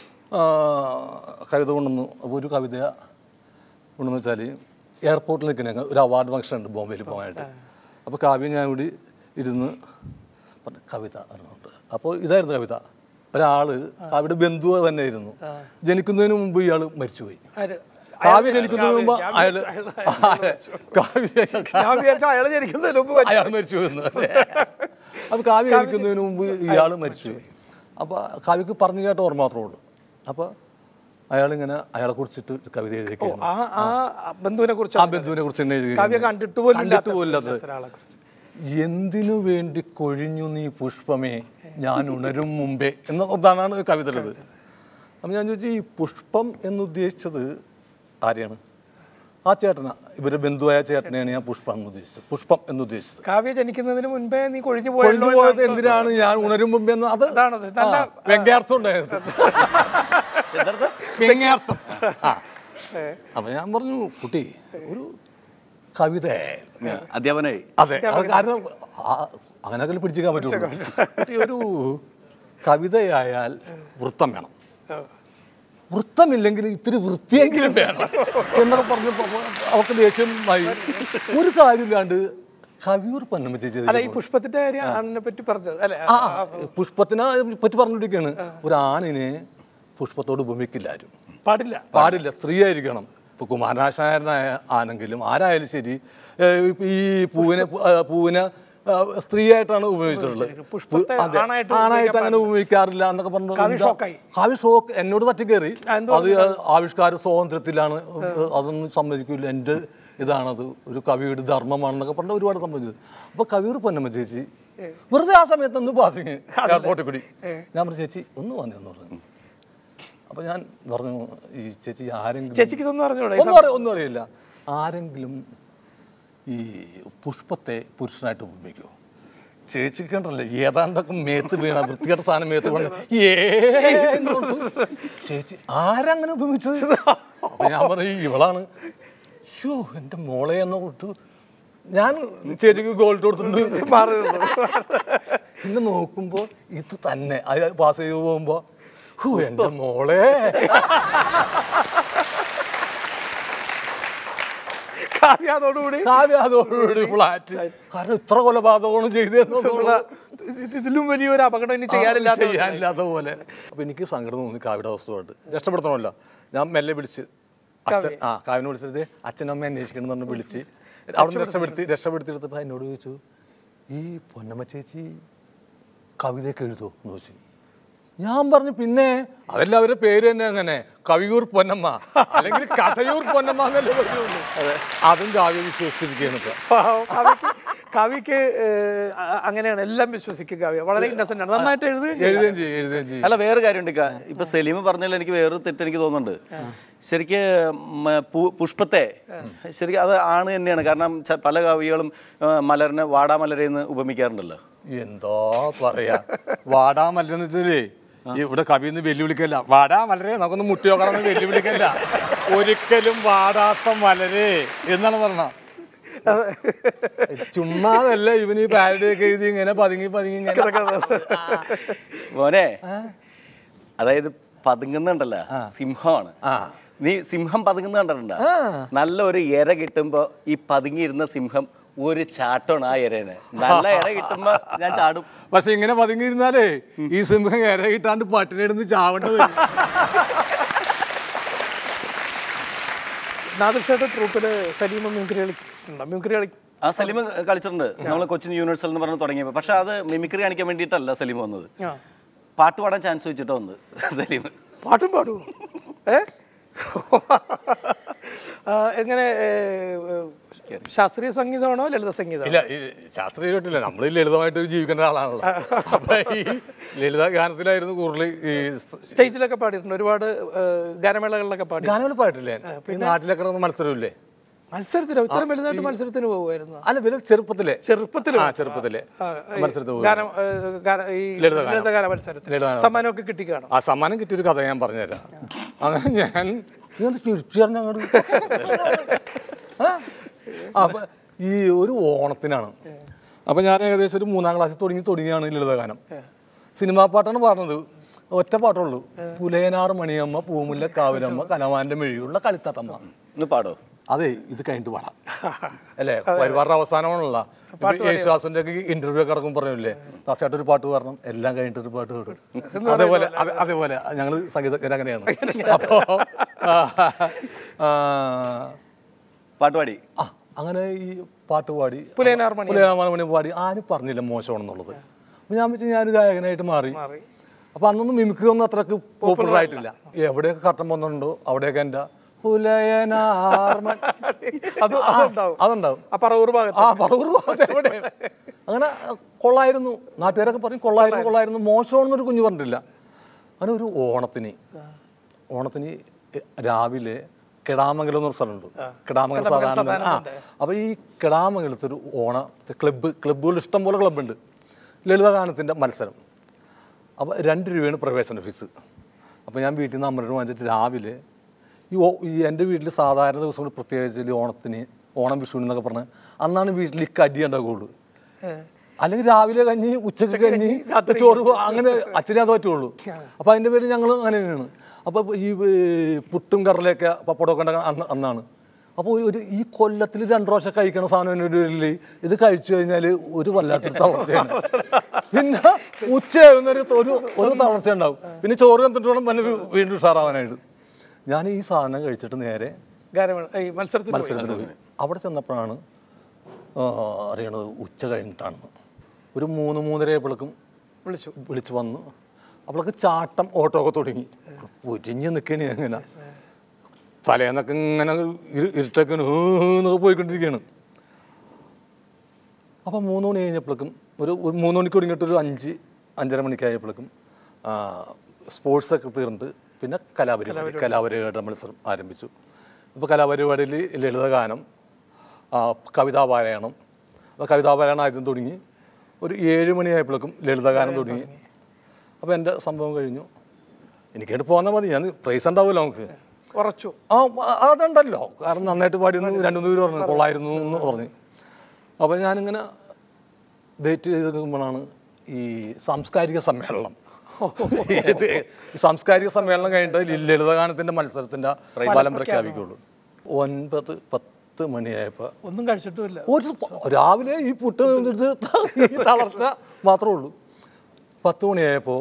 D: കവിത കൊണ്ടുവന്നു അപ്പോൾ ഒരു കവിത കൊണ്ടെന്ന് വെച്ചാൽ എയർപോർട്ടിൽ നിൽക്കുന്ന ഒരു അവാർഡ് ഫംഗ്ഷൻ ഉണ്ട് ബോംബെയിൽ പോകാനായിട്ട് അപ്പോൾ കാവ്യം ഞാൻ കൂടി ഇരുന്ന് പറഞ്ഞു കവിത പറഞ്ഞുകൊണ്ട് അപ്പോൾ ഇതായിരുന്നു കവിത ഒരാൾ കാവ്യയുടെ ബന്ധു തന്നെയായിരുന്നു ജനിക്കുന്നതിന് മുമ്പ് ഇയാൾ മരിച്ചുപോയി
E: ആര്?
D: കാവ്യ ജനിക്കുന്നതിന് മുമ്പ്
E: ഞാൻ
D: അയാൾ
E: വിചാരിച്ചു
D: കാവ്യ
E: ഞാൻ വിചാരിച്ചു അയാൾ ജനിക്കുന്നതിന് മുമ്പ് മരിച്ചു.
D: അയാൾ മരിച്ചു എന്ന് അപ്പൊ കാവ്യ ജനിക്കുന്നതിന് മുമ്പ് ഇയാൾ മരിച്ചു അപ്പൊ കാവ്യക്ക് പറഞ്ഞു കേട്ട ഓർമ്മ മാത്രമേ ഉള്ളൂ അപ്പൊ അയാളിങ്ങനെ അയാളെ കുറിച്ചിട്ട് ഒരു കവിത എഴുതിയൊക്കെയാണ്
E: ആ ആ ബന്ധുവിനെ കുറിച്ച്
D: ആ ബന്ധുവിനെ കുറിച്ച് തന്നെ എഴുതി
E: കാവ്യ കണ്ടിട്ട് പോലും
D: കണ്ടിട്ട്
E: ഇല്ലാത്ത-
D: പോലും ഇല്ലാത്തത്.
E: ഇല്ലാത്ത ഒരാളെ കുറിച്ച്.
D: എന്തിനു വേണ്ടി കൊഴിഞ്ഞു നീ പുഷ്പമേ ഞാൻ ഉണരും മുമ്പേ എന്ന ഒന്നാണ് കവിത ഉള്ളത് അപ്പം ഞാൻ ചോദിച്ചു ഈ പുഷ്പം എന്നുദ്ദേശിച്ചത് ആരെയാണ് ആ ചേട്ടനാ ഇവരുടെ ബന്ധുവായ ചേട്ടനെയാണ് ഞാൻ പുഷ്പം എന്ന് ഉദ്ദേശിച്ചത് പുഷ്പം എന്നുദ്ദേശിച്ചത്
E: കാവ്യ ജനിക്കുന്നതിന് മുൻപേ നീ കൊഴിഞ്ഞു
D: കൊഴിഞ്ഞു
E: പോയല്ലോ
D: പോയത്
E: എന്നാണ്
D: എന്തിനാണ് ഞാൻ ഉണരും മുമ്പേ എന്ന് അത്
E: അതാണത്. നല്ല-
D: ആ, വ്യംഗ്യാർത്ഥം ഉണ്ടായിരുന്നു വ്യംഗ്യാർത്ഥം ആ അപ്പൊ ഞാൻ പറഞ്ഞു കുട്ടി ഒരു കവിത
F: അധ്യാപനായി
D: അതെ അത് കാരണം ആ- അങ്ങനെയൊക്കെ പിടിച്ചിരിക്കാൻ പറ്റുള്ളൂ കുട്ടി ഒരു കവിതയായാൽ വൃത്തം വേണം വൃത്തമില്ലെങ്കിൽ ഇത്തിരി വൃത്തിയെങ്കിലും വേണം എന്നൊക്കെ പറഞ്ഞപ്പോൾ അവർക്ക് ദേഷ്യമായി ഒരു കാര്യമില്ലാണ്ട് കവിയൂർ പൊന്നമ്മ ചേച്ചി
E: അല്ല ഈ പുഷ്പത്തിന്റെ കാര്യം ആണിനെ പറ്റി പറഞ്ഞത് അല്ലെ
D: ആ, ആ, പുഷ്പത്തിനെ പറ്റി പറഞ്ഞുകൊണ്ടിരിക്കുകയാണ് ഒരു ആണിനെ പുഷ്പത്തോട് ഉപമിക്കില്ല ആരും
E: പാടില്ല
D: പാടില്ല സ്ത്രീ ആയിരിക്കണം ഇപ്പോൾ കുമാരനാശാരനായ ആണെങ്കിലും ആരായാലും ശരി ഏ, ഇപ്പൊ ഈ പൂവിനെ പൂ- ആ, പൂവിനെ ആ, സ്ത്രീയായിട്ടാണ് ഉപയോഗിച്ചിട്ടുള്ളത്
E: പുഷ്പത്തെ
D: അതെ,
E: ആണായിട്ട്
D: ആണായിട്ട് അങ്ങനെ ഉപയോഗിക്കാറില്ല എന്നൊക്കെ പറഞ്ഞു
E: കാവ്യ ഷോക്കായി.
D: കാവ്യ ഷോക്ക് എന്നോട് തട്ടിക്കേറി
E: ആ, എന്ത്
D: അത് ആവിഷ്കാര സ്വാതന്ത്ര്യത്തിലാണ് അതൊന്നും സമ്മതിക്കില്ല എൻ്റെ ഇതാണത് ഒരു കവിയുടെ ധർമ്മമാണെന്നൊക്കെ പറഞ്ഞ ഒരുപാട് സമ്മതിച്ചത് അപ്പോൾ കവിയൂർ പൊന്നമ്മ ചേച്ചി വെറുതെ ആ സമയത്ത് ഒന്ന് പാസിങ് എയർപോർട്ടിൽ കൂടി ഞാൻ പറഞ്ഞു ചേച്ചി ഒന്ന് വന്നെന്ന് പറഞ്ഞു അപ്പൊ ഞാൻ പറഞ്ഞു ഈ ചേച്ചി ആരെങ്കിലും
E: ചേച്ചിക്ക് ഇതൊന്നും അറിഞ്ഞൂടെ
D: ഒന്നും അറിയ ഒന്നും അറിയില്ല ആരെങ്കിലും ഈ പുഷ്പത്തെ പുരുഷനായിട്ട് ഉപയോഗിക്കുമോ ചേച്ചിക്ക് കണ്ടല്ലേ ഏതാണ്ടൊക്കെ മേത്ത് വീണ വൃത്തികെട്ട സാധനം മേത്ത് കൊണ്ട് ഏ എന്ന് പറഞ്ഞു. ചേച്ചി ആരങ്ങനെ ഉപയോഗിച്ചത് അപ്പൊ ഞാൻ പറയും ഇവളാണ് ഷോ എൻ്റെ മോളെ എന്ന് കൊടുത്തു ഞാൻ ചേച്ചിക്ക് ഗോൾഡ് കൊടുത്തിട്ടുണ്ട്
E: മാറി നിന്നു. പിന്നെ നോക്കുമ്പോ ഇത് തന്നെ അത് പാസ് ചെയ്ത് പോകുമ്പോ ഹൂ എന്റെ മോളെ
I: കാവ്യ അതോടുകൂടി
E: കാവ്യ അതോടുകൂടി ഫ്ലാറ്റ് കാരണം ഇത്ര കൊലപാതകമാണ് ചെയ്തെന്നുള്ള
I: ഇതിലും വലിയൊരു അപകടം ഇനി ചെയ്യാനില്ലാത്ത
E: ചെയ്യാനില്ലാത്ത പോലെ അപ്പൊ എനിക്ക് സങ്കടം തോന്നി കാവ്യയുടെ അവസ്ഥയായിട്ട് രക്ഷപ്പെടുത്തണമല്ലോ ഞാൻ മെല്ലെ വിളിച്ച് അച്ഛൻ ആ കാവിനെ വിളിച്ചിട്ട് അച്ഛനും അമ്മ അന്വേഷിക്കണം എന്ന് പറഞ്ഞ് വിളിച്ച് അവിടെ രക്ഷപ്പെടുത്തി രക്ഷപ്പെടുത്തിയെടുത്തപ്പോൾ എന്നോട് ചോദിച്ചു ഈ പൊന്നമ്മ ചേച്ചി കവിതയൊക്കെ എഴുതുമോ എന്ന് ചോദിച്ചു ഞാൻ പറഞ്ഞു പിന്നെ അതല്ല അവരുടെ പേര് തന്നെ അങ്ങനെ കവിയൂർ പൊന്നമ്മ അല്ലെങ്കിൽ കഥയൂർ പൊന്നമ്മ എന്നല്ലേ പറയുള്ളൂ അതും കാവ്യ വിശ്വസിച്ചിരിക്കുകയാണ് ഇപ്പൊ
I: പാവം. കവിക്ക് കവിക്ക് ഏഹ്, അ- അങ്ങനെയാണ് എല്ലാം വിശ്വസിക്കും കവി വളരെ ഇന്നസെന്റ് ആണ് നന്നായിട്ട് എഴുതുകയും ചെയ്യും.
E: എഴുതുകയും ചെയ്യും എഴുതുകയും ചെയ്യും
F: അല്ല വേറെ കാര്യമുണ്ട് ഇക്ക. ഇപ്പൊ സലീം പറഞ്ഞാൽ എനിക്ക് വേറൊരു തെറ്റ് എനിക്ക് തോന്നുന്നുണ്ട് ശരിക്ക് മ, പു- പുഷ്പത്തെ ശരിക്കും അത് ആണ് തന്നെയാണ് കാരണം ച- പല കവികളും ആ, മലറിനെ വാടാമലരെന്ന് ഉപമിക്കാറുണ്ടല്ലോ
E: എന്താ പറയാ വാടാ മല്ലെന്ന് വെച്ചാലേ ഇവിടെ കവിന്ന് വെല്ലുവിളിക്കല്ല വാടാ മലരെ നമുക്കൊന്ന് മുട്ടി നോക്കണം വെല്ലുവിളിക്കല്ല ഒരിക്കലും വാടാത്ത മലരെ എന്നാണ് പറഞ്ഞ ചുമ്മാതല്ല ഇവന് ഈ പാരഡി ഒക്കെ എഴുതി ഇങ്ങനെ പതുങ്ങി പതുങ്ങി ഇങ്ങനെ
F: മോനെ അതായത് പതുങ്ങുന്നുണ്ടല്ലോ സിംഹമാണ് നീ സിംഹം പതുങ്ങുന്ന കണ്ടിട്ടുണ്ടോ നല്ല ഒരു ഇര കിട്ടുമ്പോ ഈ പതുങ്ങിയിരുന്ന സിംഹം ഒരു ചാട്ടമാണ് ആ ഇരേനെ നല്ല ഇര കിട്ടുമ്പോ ഞാൻ ചാടും
E: പക്ഷെ ഇങ്ങനെ പതുങ്ങിയിരുന്നാലേ ഈ സിംഹം ഇര കിട്ടാണ്ട് പട്ടിണിടുന്ന് ചാവേണ്ടത് വരും.
I: നാദിർഷയുടെ ട്രൂപ്പില് സലീമ മിമിക്രി കളിക്കുന്നുണ്ടോ മിമിക്രി കളി
F: ആ സലീം കളിച്ചിട്ടുണ്ട് നമ്മൾ കൊച്ചിൻ യൂണിവേഴ്സൽ എന്ന് പറഞ്ഞ് തുടങ്ങിയപ്പോൾ പക്ഷെ അത് മിമിക്രി കാണിക്കാൻ വേണ്ടിയിട്ടല്ല സലീം വന്നത്
I: ആ.
F: പാട്ട് പാടാൻ ചാൻസ് വെച്ചിട്ടാ വന്നത് സലീം
I: പാട്ടും പാടുമോ ഏ ആ, എങ്ങനെ ഏ, ഏ, ശാസ്ത്രീയ സംഗീതമാണോ ലളിത സംഗീതമാണോ
E: ഇല്ല ഈ ശാസ്ത്രീയമായിട്ടില്ല നമ്മൾ ലളിതമായിട്ട് ജീവിക്കേണ്ട ആളാണല്ലോ അപ്പൊ ഈ ലളിത ഗാനത്തിലായിരുന്നു കൂടുതൽ ഈ സ്
I: സ്റ്റേജിലൊക്കെ പാടിയിട്ടുണ്ട് ഒരുപാട് ഏ, ഗാനമേളകളിലൊക്കെ പാടി
E: ഗാനങ്ങൾ പാട്ടില്ലേ ഈ നാട്ടിലൊക്കെ നടന്ന മത്സരമില്ലേ
I: മത്സരത്തിന് ഇത്രയും വലുതായിട്ട് മത്സരത്തിന് പോകുമായിരുന്നു
E: അല്ല പിന്നെ ചെറുപ്പത്തിലെ
I: ചെറുപ്പത്തില്
E: ആ ചെറുപ്പത്തിലെ
I: ആ, ഈ
E: മത്സരത്തിൽ പോയി.
I: ഗാനം ഏ, ഗാന- ഈ
E: ലളിതഗാനം.
I: ലളിതഗാന മത്സരത്തിന്
E: ലളിതഗാനം.
I: സമ്മാനമൊക്കെ കിട്ടിക്കാണും
E: ആ സമ്മാനം കിട്ടിയൊരു കഥ ഞാൻ പറഞ്ഞുതരാം അങ്ങനെ ഞാൻ ഇങ്ങനെ ചിരിച്ചു പറഞ്ഞ അങ്ങോട്ട് ആ? അപ്പൊ ഈ ഒരു ഓണത്തിനാണ് അപ്പൊ ഞാൻ ഏകദേശം ഒരു മൂന്നാം ക്ലാസ്സിൽ തുടങ്ങി തുടങ്ങിയാണ് ഈ ലളിതഗാനം സിനിമാ പാട്ടാണ് പാടുന്നത് ഒറ്റ പാട്ടുള്ളൂ പുലയനാറ് മണിയമ്മ പൂമുല്ല കാവിലമ്മ കനവാന്റെ മെഴിയുള്ള കളിത്തത്തമ്മ
F: ഒന്ന് പാടോ
E: അതെ ഇത് കഴിഞ്ഞിട്ട് പാടാം അല്ലേ പരിപാടിയുടെ അവസാനമാണല്ലോ ഇപ്പൊ യേശുദാസിന്റെ ഒക്കെ ഇന്റർവ്യൂ ഒക്കെ ഇറക്കും പറഞ്ഞില്ലേ ദാസയായിട്ട് ഒരു പാട്ട് പാടണം എല്ലാം കഴിഞ്ഞിട്ട് ഒരു പാട്ട് പാടും അതേപോലെ അതെ- അതേപോലെ ഞങ്ങൾ സംഗീതജ്ഞർ അങ്ങനെയാണ് അപ്പോ ആ, ആ,
F: പാട്ട് പാടി
E: ആ, അങ്ങനെ ഈ പാട്ട് പാടി
I: പുലയനാർ മണി.
E: പുലയനാർ മണി പാടി ആരും പറഞ്ഞില്ല മോശമാണെന്നുള്ളത് അപ്പൊ ഞാൻ വെച്ചാൽ ഞാൻ ഗായകനായിട്ട് മാറി
I: മാറി.
E: അപ്പൊ അന്നൊന്നും മിമിക്രി ഒന്നും അത്രക്ക് പോപ്പുലർ ആയിട്ടില്ല എവിടെയൊക്കെ കട്ടം വന്നിട്ടുണ്ടോ അവിടെയൊക്കെ എൻ്റെ പുലയനാർ മണി
I: അത് അതുണ്ടാവും
E: അതുണ്ടാവും
I: ആ പറവൂർ ഭാഗത്ത്
E: ആ പറവൂർ ഭാഗത്ത് എവിടെ അങ്ങനെ കൊള്ളായിരുന്നു നാട്ടുകാരൊക്കെ പറയും കൊള്ളായിരുന്നു കൊള്ളായിരുന്നു മോശമാണെന്നൊരു കുഞ്ഞു പറഞ്ഞിട്ടില്ല അങ്ങനെ ഒരു ഓണത്തിന് ഓണത്തിന് രാവിലെ കിടാമംഗലം എന്നൊരു സ്ഥലമുണ്ട് കിടാമംഗലം സാധാരണ ആ അപ്പോൾ ഈ കിടാമംഗലത്ത് ഒരു ഓണ ക്ലബ്ബ് ക്ലബ്ബുകൾ ഇഷ്ടംപോലെ ക്ലബ്ബുണ്ട് ലളിതഗാനത്തിൻ്റെ മത്സരം അപ്പോൾ രണ്ട് രൂപയാണ് പ്രവേശന ഫീസ് അപ്പോൾ ഞാൻ വീട്ടിൽ നിന്ന് അമ്മയോട് വാങ്ങിച്ചിട്ട് രാവിലെ ഈ ഓ- ഈ എൻ്റെ വീട്ടിൽ സാധാരണ ദിവസങ്ങൾ പ്രത്യേകിച്ച് ഈ ഓണത്തിന് ഓണം വിഷുവിന് എന്നൊക്കെ പറഞ്ഞ് അന്നാണ് വീട്ടിൽ ഈ കടി ഉണ്ടാകുള്ളൂ അല്ലെങ്കിൽ രാവിലെ കഞ്ഞി ഉച്ചക്ക് കഞ്ഞി ചോറ് അങ്ങനെ അച്ഛനെ അത് പറ്റുള്ളൂ അപ്പോൾ അതിൻ്റെ പേര് ഞങ്ങൾ അങ്ങനെ തന്നെയാണ് അപ്പോൾ ഈ ഏർ, പുട്ടും കടലയൊക്കെ പപ്പടമൊക്കെ ഉണ്ടാക്കാൻ അന്ന് അന്നാണ് അപ്പോൾ ഒരു ഈ കൊല്ലത്തിൽ രണ്ട് പ്രാവശ്യം കഴിക്കണ സാധനം എന്നൊരു ഇതില് ഇത് കഴിച്ചു കഴിഞ്ഞാൽ ഒരു വല്ലാത്തൊരു തളർച്ചയാണ് പിന്നെ ഉച്ചയാകുന്നൊരു ഒരു ഒരു തളർച്ച ഉണ്ടാവും പിന്നെ ചോറ് കണ്ടിട്ട് വേണം പിന്നെ വീ- വീണ്ടും ഉഷാറാവാനായിട്ട് ഞാൻ ഈ സാധനം കഴിച്ചിട്ട് നേരെ
I: ഗാനമേള ഈ മത്സരത്തിന് പോയി.
E: മത്സരത്തിന് പോയി അവിടെ ചെന്നപ്പോഴാണ് ആ, അറിയണത് ഉച്ച കഴിഞ്ഞിട്ടാണ് ഒരു മൂന്ന് മൂന്നര ആയപ്പോഴേക്കും
I: വിളിച്ചു
E: വിളിച്ച് വന്നു അപ്പോഴൊക്കെ ചാട്ടം ഓട്ടോ ഒക്കെ തുടങ്ങി പൊരിഞ്ഞ് നിൽക്കണി അങ്ങനെ തലേന്നൊക്കെ ഇങ്ങനെ ഇരു- ഇരുട്ടൊക്കെ എന്നൊക്കെ പോയിക്കൊണ്ടിരിക്കുകയാണ് അപ്പം മൂന്ന് മണി കഴിഞ്ഞപ്പോഴേക്കും ഒരു ഒരു മൂന്ന് മണിക്ക് തുടങ്ങിയിട്ട് ഒരു അഞ്ച് അഞ്ചര മണിക്കായപ്പോഴേക്കും സ്പോർട്സൊക്കെ തീർന്നിട്ട് പിന്നെ കലാപരിപാടി കലാപരിപാടിയുടെ മത്സരം ആരംഭിച്ചു അപ്പോൾ കലാപരിപാടിയിൽ ലളിതഗാനം ആ, കവിതാപാരായണം അപ്പോൾ കവിതാപാരായണം ആദ്യം തുടങ്ങി ഒരു ഏഴ് മണിയായപ്പോഴേക്കും ലളിതഗാനം തുടങ്ങി അപ്പോൾ എൻ്റെ സംഭവം കഴിഞ്ഞു എനിക്കായിട്ട് പോന്നാൽ മതി ഞാൻ പ്രൈസ് ഉണ്ടാവുമല്ലോ നമുക്ക്
I: ഉറച്ചു
E: ആ അ- അതുണ്ടല്ലോ കാരണം നന്നായിട്ട് പാടിയെന്ന് രണ്ടു മൂന്ന് പേര് പറഞ്ഞു കൊള്ളായിരുന്നു എന്ന് പറഞ്ഞു അപ്പോൾ ഞാനിങ്ങനെ ഡേറ്റ് ചെയ്ത് നിൽക്കുമ്പോഴാണ് ഈ സാംസ്കാരിക സമ്മേളനം ഇത് ഈ സാംസ്കാരിക സമ്മേളനം കഴിഞ്ഞിട്ട് ലി- ലളിതഗാനത്തിന്റെ മത്സരത്തിന്റെ ഫലം പ്രഖ്യാപിക്കുള്ളൂ ഒൻപത് പത്ത് മണിയായപ്പോൾ
I: ഒന്നും കഴിച്ചിട്ടുമില്ല
E: ഒരു പ- രാവിലെ ഈ പുട്ട് നിന്നിട്ട് ഈ തളർച്ച മാത്രമേ ഉള്ളൂ പത്ത് മണിയായപ്പോൾ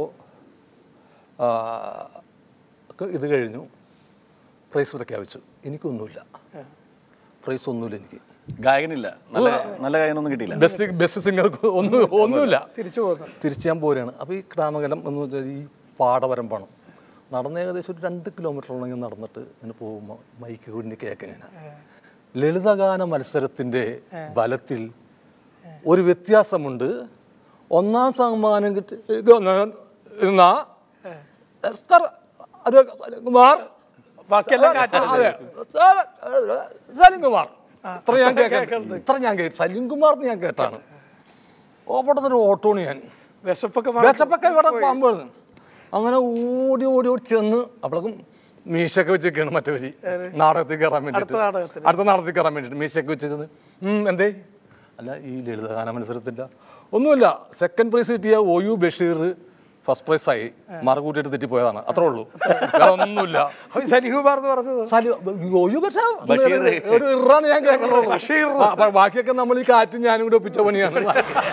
E: ഇത് കഴിഞ്ഞു പ്രൈസ് പ്രഖ്യാപിച്ചു എനിക്കൊന്നുമില്ല പ്രൈസ് ഒന്നുമില്ല എനിക്ക്
F: ഗായകനില്ല നല്ല നല്ല ഗായകനൊന്നും കിട്ടിയില്ല
E: ബെസ്റ്റ് ബെസ്റ്റ് സിംഗർക്ക് ഒന്നും ഒന്നുമില്ല
I: തിരിച്ചു പോകുന്നു
E: തിരിച്ച് ഞാൻ പോരുകയാണ് അപ്പോൾ ഈ ഗ്രാമകലം എന്ന് വെച്ചാൽ ഈ പാടവരമ്പാണ് നടന്ന് ഏകദേശം ഒരു രണ്ട് കിലോമീറ്ററോളം ഞാൻ നടന്നിട്ട് ഇങ്ങനെ പോകുമ്പോൾ മൈക്ക് കുഞ്ഞ് കേൾക്കുക ഞാൻ ലളിതഗാന മത്സരത്തിൻ്റെ ബലത്തിൽ ഒരു വ്യത്യാസമുണ്ട് ഒന്നാം സമ്മാനം കിട്ടി എന്നാ എസ്തർ കുമാർ
I: ബാക്കിയെല്ലാം കാറ്റാണ്.
E: അതെ. സലിംകുമാർ ഇത്ര ഞാൻ കേൾക്കാം ഇത്ര ഞാൻ കേട്ടു സലിംകുമാർ എന്ന് ഞാൻ കേട്ടാണ് അവിടെ ഒരു ഓട്ടോണ് ഞാൻ
I: വിശപ്പൊക്കെ മാറി-
E: വിശപ്പൊക്കെ ഇവിടെ പാമ്പായിരുന്നു അങ്ങനെ ഓടി ഓടി ഓടി ചെന്ന് അപ്പോഴേക്കും മീശയൊക്കെ വെച്ചൊക്കെയാണ് മറ്റവര് നാടകത്തിൽ കയറാൻ വേണ്ടിയിട്ട്
I: അടുത്ത നാടകത്തിന്.
E: അടുത്ത നാടകത്തിൽ കയറാൻ വേണ്ടിയിട്ട് മീശയൊക്കെ വെച്ചിരുന്ന് ഉം, എന്തേ അല്ല ഈ ലളിതഗാന മത്സരത്തിൻ്റെ ഒന്നുമില്ല സെക്കൻഡ് പ്രൈസ് കിട്ടിയ O U Basheer first prize ആയി മറകൂട്ടിയിട്ട് തെറ്റിപ്പോയതാണ് അത്രേ ഉള്ളൂ വേറെ ഒന്നുമില്ല
I: അപ്പൊ സലികുമാർ എന്ന് പറഞ്ഞത്
E: സലി ഒ യു ബഷീർ ഒരു ഇറാണ് ഞാൻ കേൾക്കണുള്ളൂ ആ, അപ്പൊ ബാക്കിയൊക്കെ നമ്മൾ ഈ കാറ്റും ഞാനും കൂടി ഒപ്പിച്ച പണിയാണ്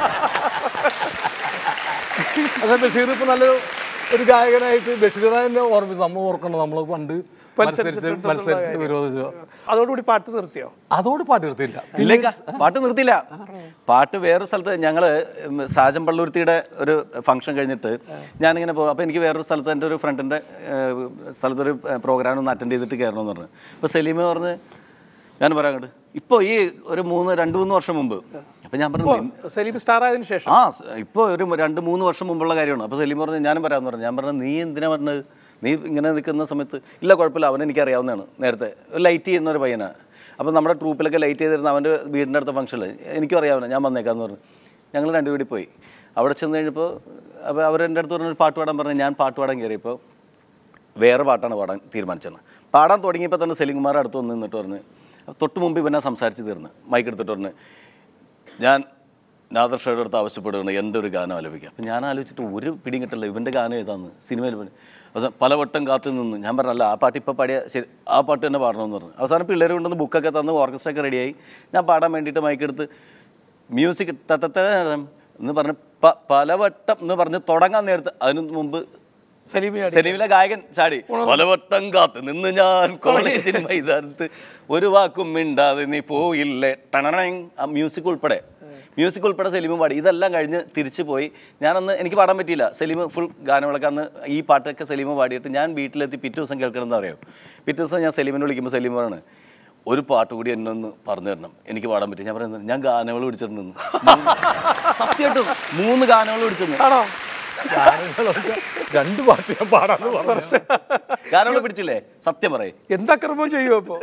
E: പക്ഷെ ബഷീർ ഇപ്പൊ നല്ലൊരു ഒരു ഗായകനായിട്ട് ബഷീറിനെ ഓർമ്മിച്ചു നമ്മൾ ഓർക്കണം നമ്മൾ പണ്ട് മത്സരിച്ച്
I: മത്സരിച്ചിട്ടുണ്ടെന്നുള്ള
E: മത്സരിച്ച്
I: കാര്യം.
E: വിരോധിച്ചു
I: അതോടുകൂടി പാട്ട് നിർത്തിയോ
E: അതോട് പാട്ട് നിർത്തിയില്ല
F: ഇല്ലേക്ക പാട്ട് നിർത്തിയില്ല പാട്ട് വേറൊരു സ്ഥലത്ത് ഞങ്ങൾ സാജൻ പള്ളുരുത്തിയുടെ ഒരു ഫംഗ്ഷൻ കഴിഞ്ഞിട്ട് ഞാനിങ്ങനെ പോകും അപ്പോൾ എനിക്ക് വേറൊരു സ്ഥലത്ത് എൻ്റെ ഒരു ഫ്രണ്ടിൻ്റെ സ്ഥലത്തൊരു പ്രോഗ്രാം ഒന്ന് അറ്റൻഡ് ചെയ്തിട്ട് കയറണമെന്ന് പറഞ്ഞു അപ്പോൾ സലീമ പറഞ്ഞ് ഞാൻ പറയാം അങ്ങോട്ട് ഇപ്പോൾ ഈ ഒരു മൂന്ന് രണ്ട് മൂന്ന് വർഷം മുമ്പ് അപ്പോൾ ഞാൻ പറഞ്ഞു "നിൻ-
I: സലീം സ്റ്റാർ ആയതിനു ശേഷം
F: ആ സ് ഇപ്പോൾ ഒരു രണ്ട് മൂന്ന് വർഷം മുമ്പുള്ള കാര്യമാണ് അപ്പോൾ സലീം പറഞ്ഞു ഞാനും പറയാമെന്ന് പറഞ്ഞു ഞാൻ പറഞ്ഞു നീ എന്തിനാ പറഞ്ഞത് നീ ഇങ്ങനെ നിൽക്കുന്ന സമയത്ത് ഇല്ല കുഴപ്പമില്ല അവൻ എനിക്ക് അറിയാവുന്നതാണ് നേരത്തെ ലൈറ്റ് ചെയ്യുന്ന ഒരു പയ്യനാണ് അപ്പോൾ നമ്മുടെ ട്രൂപ്പിലൊക്കെ ലൈറ്റ് ചെയ്തിരുന്ന അവൻ്റെ വീടിൻ്റെ അടുത്ത ഫംഗ്ഷനിൽ എനിക്കും അറിയാവുന്ന ഞാൻ വന്നേക്കാന്ന് പറഞ്ഞു ഞങ്ങൾ രണ്ടുപേടി പോയി അവിടെ ചെന്ന് കഴിഞ്ഞപ്പോൾ അപ്പോൾ അവരെൻ്റെ അടുത്ത് പറഞ്ഞൊരു പാട്ട് പാടാൻ പറഞ്ഞു ഞാൻ പാട്ട് പാടാൻ കയറിയപ്പോൾ വേറെ പാട്ടാണ് പാടാൻ തീരുമാനിച്ചത് പാടാൻ തുടങ്ങിയപ്പോൾ തന്നെ സെലിംകുമാർ അടുത്ത് വന്ന് നിന്നിട്ട് പറഞ്ഞ് തൊട്ട് മുമ്പ് ഇവനെ സംസാരിച്ച് തീർന്ന് മൈക്ക് എടുത്തിട്ട് പറഞ്ഞ് ഞാൻ നാദർ ഷയുടെ അടുത്ത് ആവശ്യപ്പെടുകയാണ് എൻ്റെ ഒരു ഗാനം ആലപിക്കുക അപ്പം ഞാൻ ആലോചിച്ചിട്ട് ഒരു പിടിയും കിട്ടില്ല ഇവൻ്റെ ഗാനം ഏതാന്ന് സിനിമയിൽ പണി അവസാനം പലവട്ടം കാത്തു നിന്ന് ഞാൻ പറഞ്ഞല്ല ആ പാട്ട് ഇപ്പോൾ പാടിയ ശരി ആ പാട്ട് തന്നെ പാടണമെന്ന് പറഞ്ഞു അവസാനം പിള്ളേർ കൊണ്ടുവന്ന് ബുക്കൊക്കെ തന്ന് ഓർക്കസ്ട്ര ഒക്കെ റെഡിയായി ഞാൻ പാടാൻ വേണ്ടിയിട്ട് മൈക്കെടുത്ത് മ്യൂസിക് തത്തത്ത എന്ന് പറഞ്ഞ് പ- പലവട്ടം എന്ന് പറഞ്ഞ് തുടങ്ങാൻ നേരത്ത് അതിന് മുമ്പ്
I: സലീം ചാടി.
F: സെലീമിലെ ഗായകൻ ചാടി പലവട്ടം കാത്ത് നിന്ന് ഞാൻ കോളേജിന് മൈതാനത്ത് ഒരു വാക്കും മിണ്ടാതെ നീ പോയില്ലേ ടണണങ് ആ മ്യൂസിക് ഉൾപ്പെടെ മ്യൂസിക് ഉൾപ്പെടെ സെലീമും പാടി ഇതെല്ലാം കഴിഞ്ഞ് തിരിച്ചു പോയി ഞാനന്ന് എനിക്ക് പാടാൻ പറ്റിയില്ല സെലീം ഫുൾ ഗാനങ്ങളൊക്കെ അന്ന് ഈ പാട്ടൊക്കെ സെലീമ് പാടിയിട്ട് ഞാൻ വീട്ടിലെത്തി പിറ്റേ ദിവസം കേൾക്കണം എന്താ അറിയോ പിറ്റേ ദിവസം ഞാൻ സെലീമിനെ വിളിക്കുമ്പോൾ സെലീം പറയാണ് ഒരു പാട്ട് കൂടി എന്നെ ഒന്ന് പറഞ്ഞു തരണം എനിക്ക് പാടാൻ പറ്റും ഞാൻ പറയുന്നത് ഞാൻ ഗാനങ്ങൾ പിടിച്ചിട്ടുണ്ടെന്ന് സത്യമായിട്ടും മൂന്ന് ഗാനങ്ങൾ പിടിച്ചിട്ടുണ്ട്
I: ആണോ
E: ഗാനങ്ങളൊക്കെ രണ്ട് പാട്ട് ഞാൻ പാടാന്ന് പറഞ്ഞു
F: ഗാനങ്ങൾ പിടിച്ചില്ലേ സത്യം പറയേ
I: എന്തക്രമം ചെയ്യുമോ അപ്പോ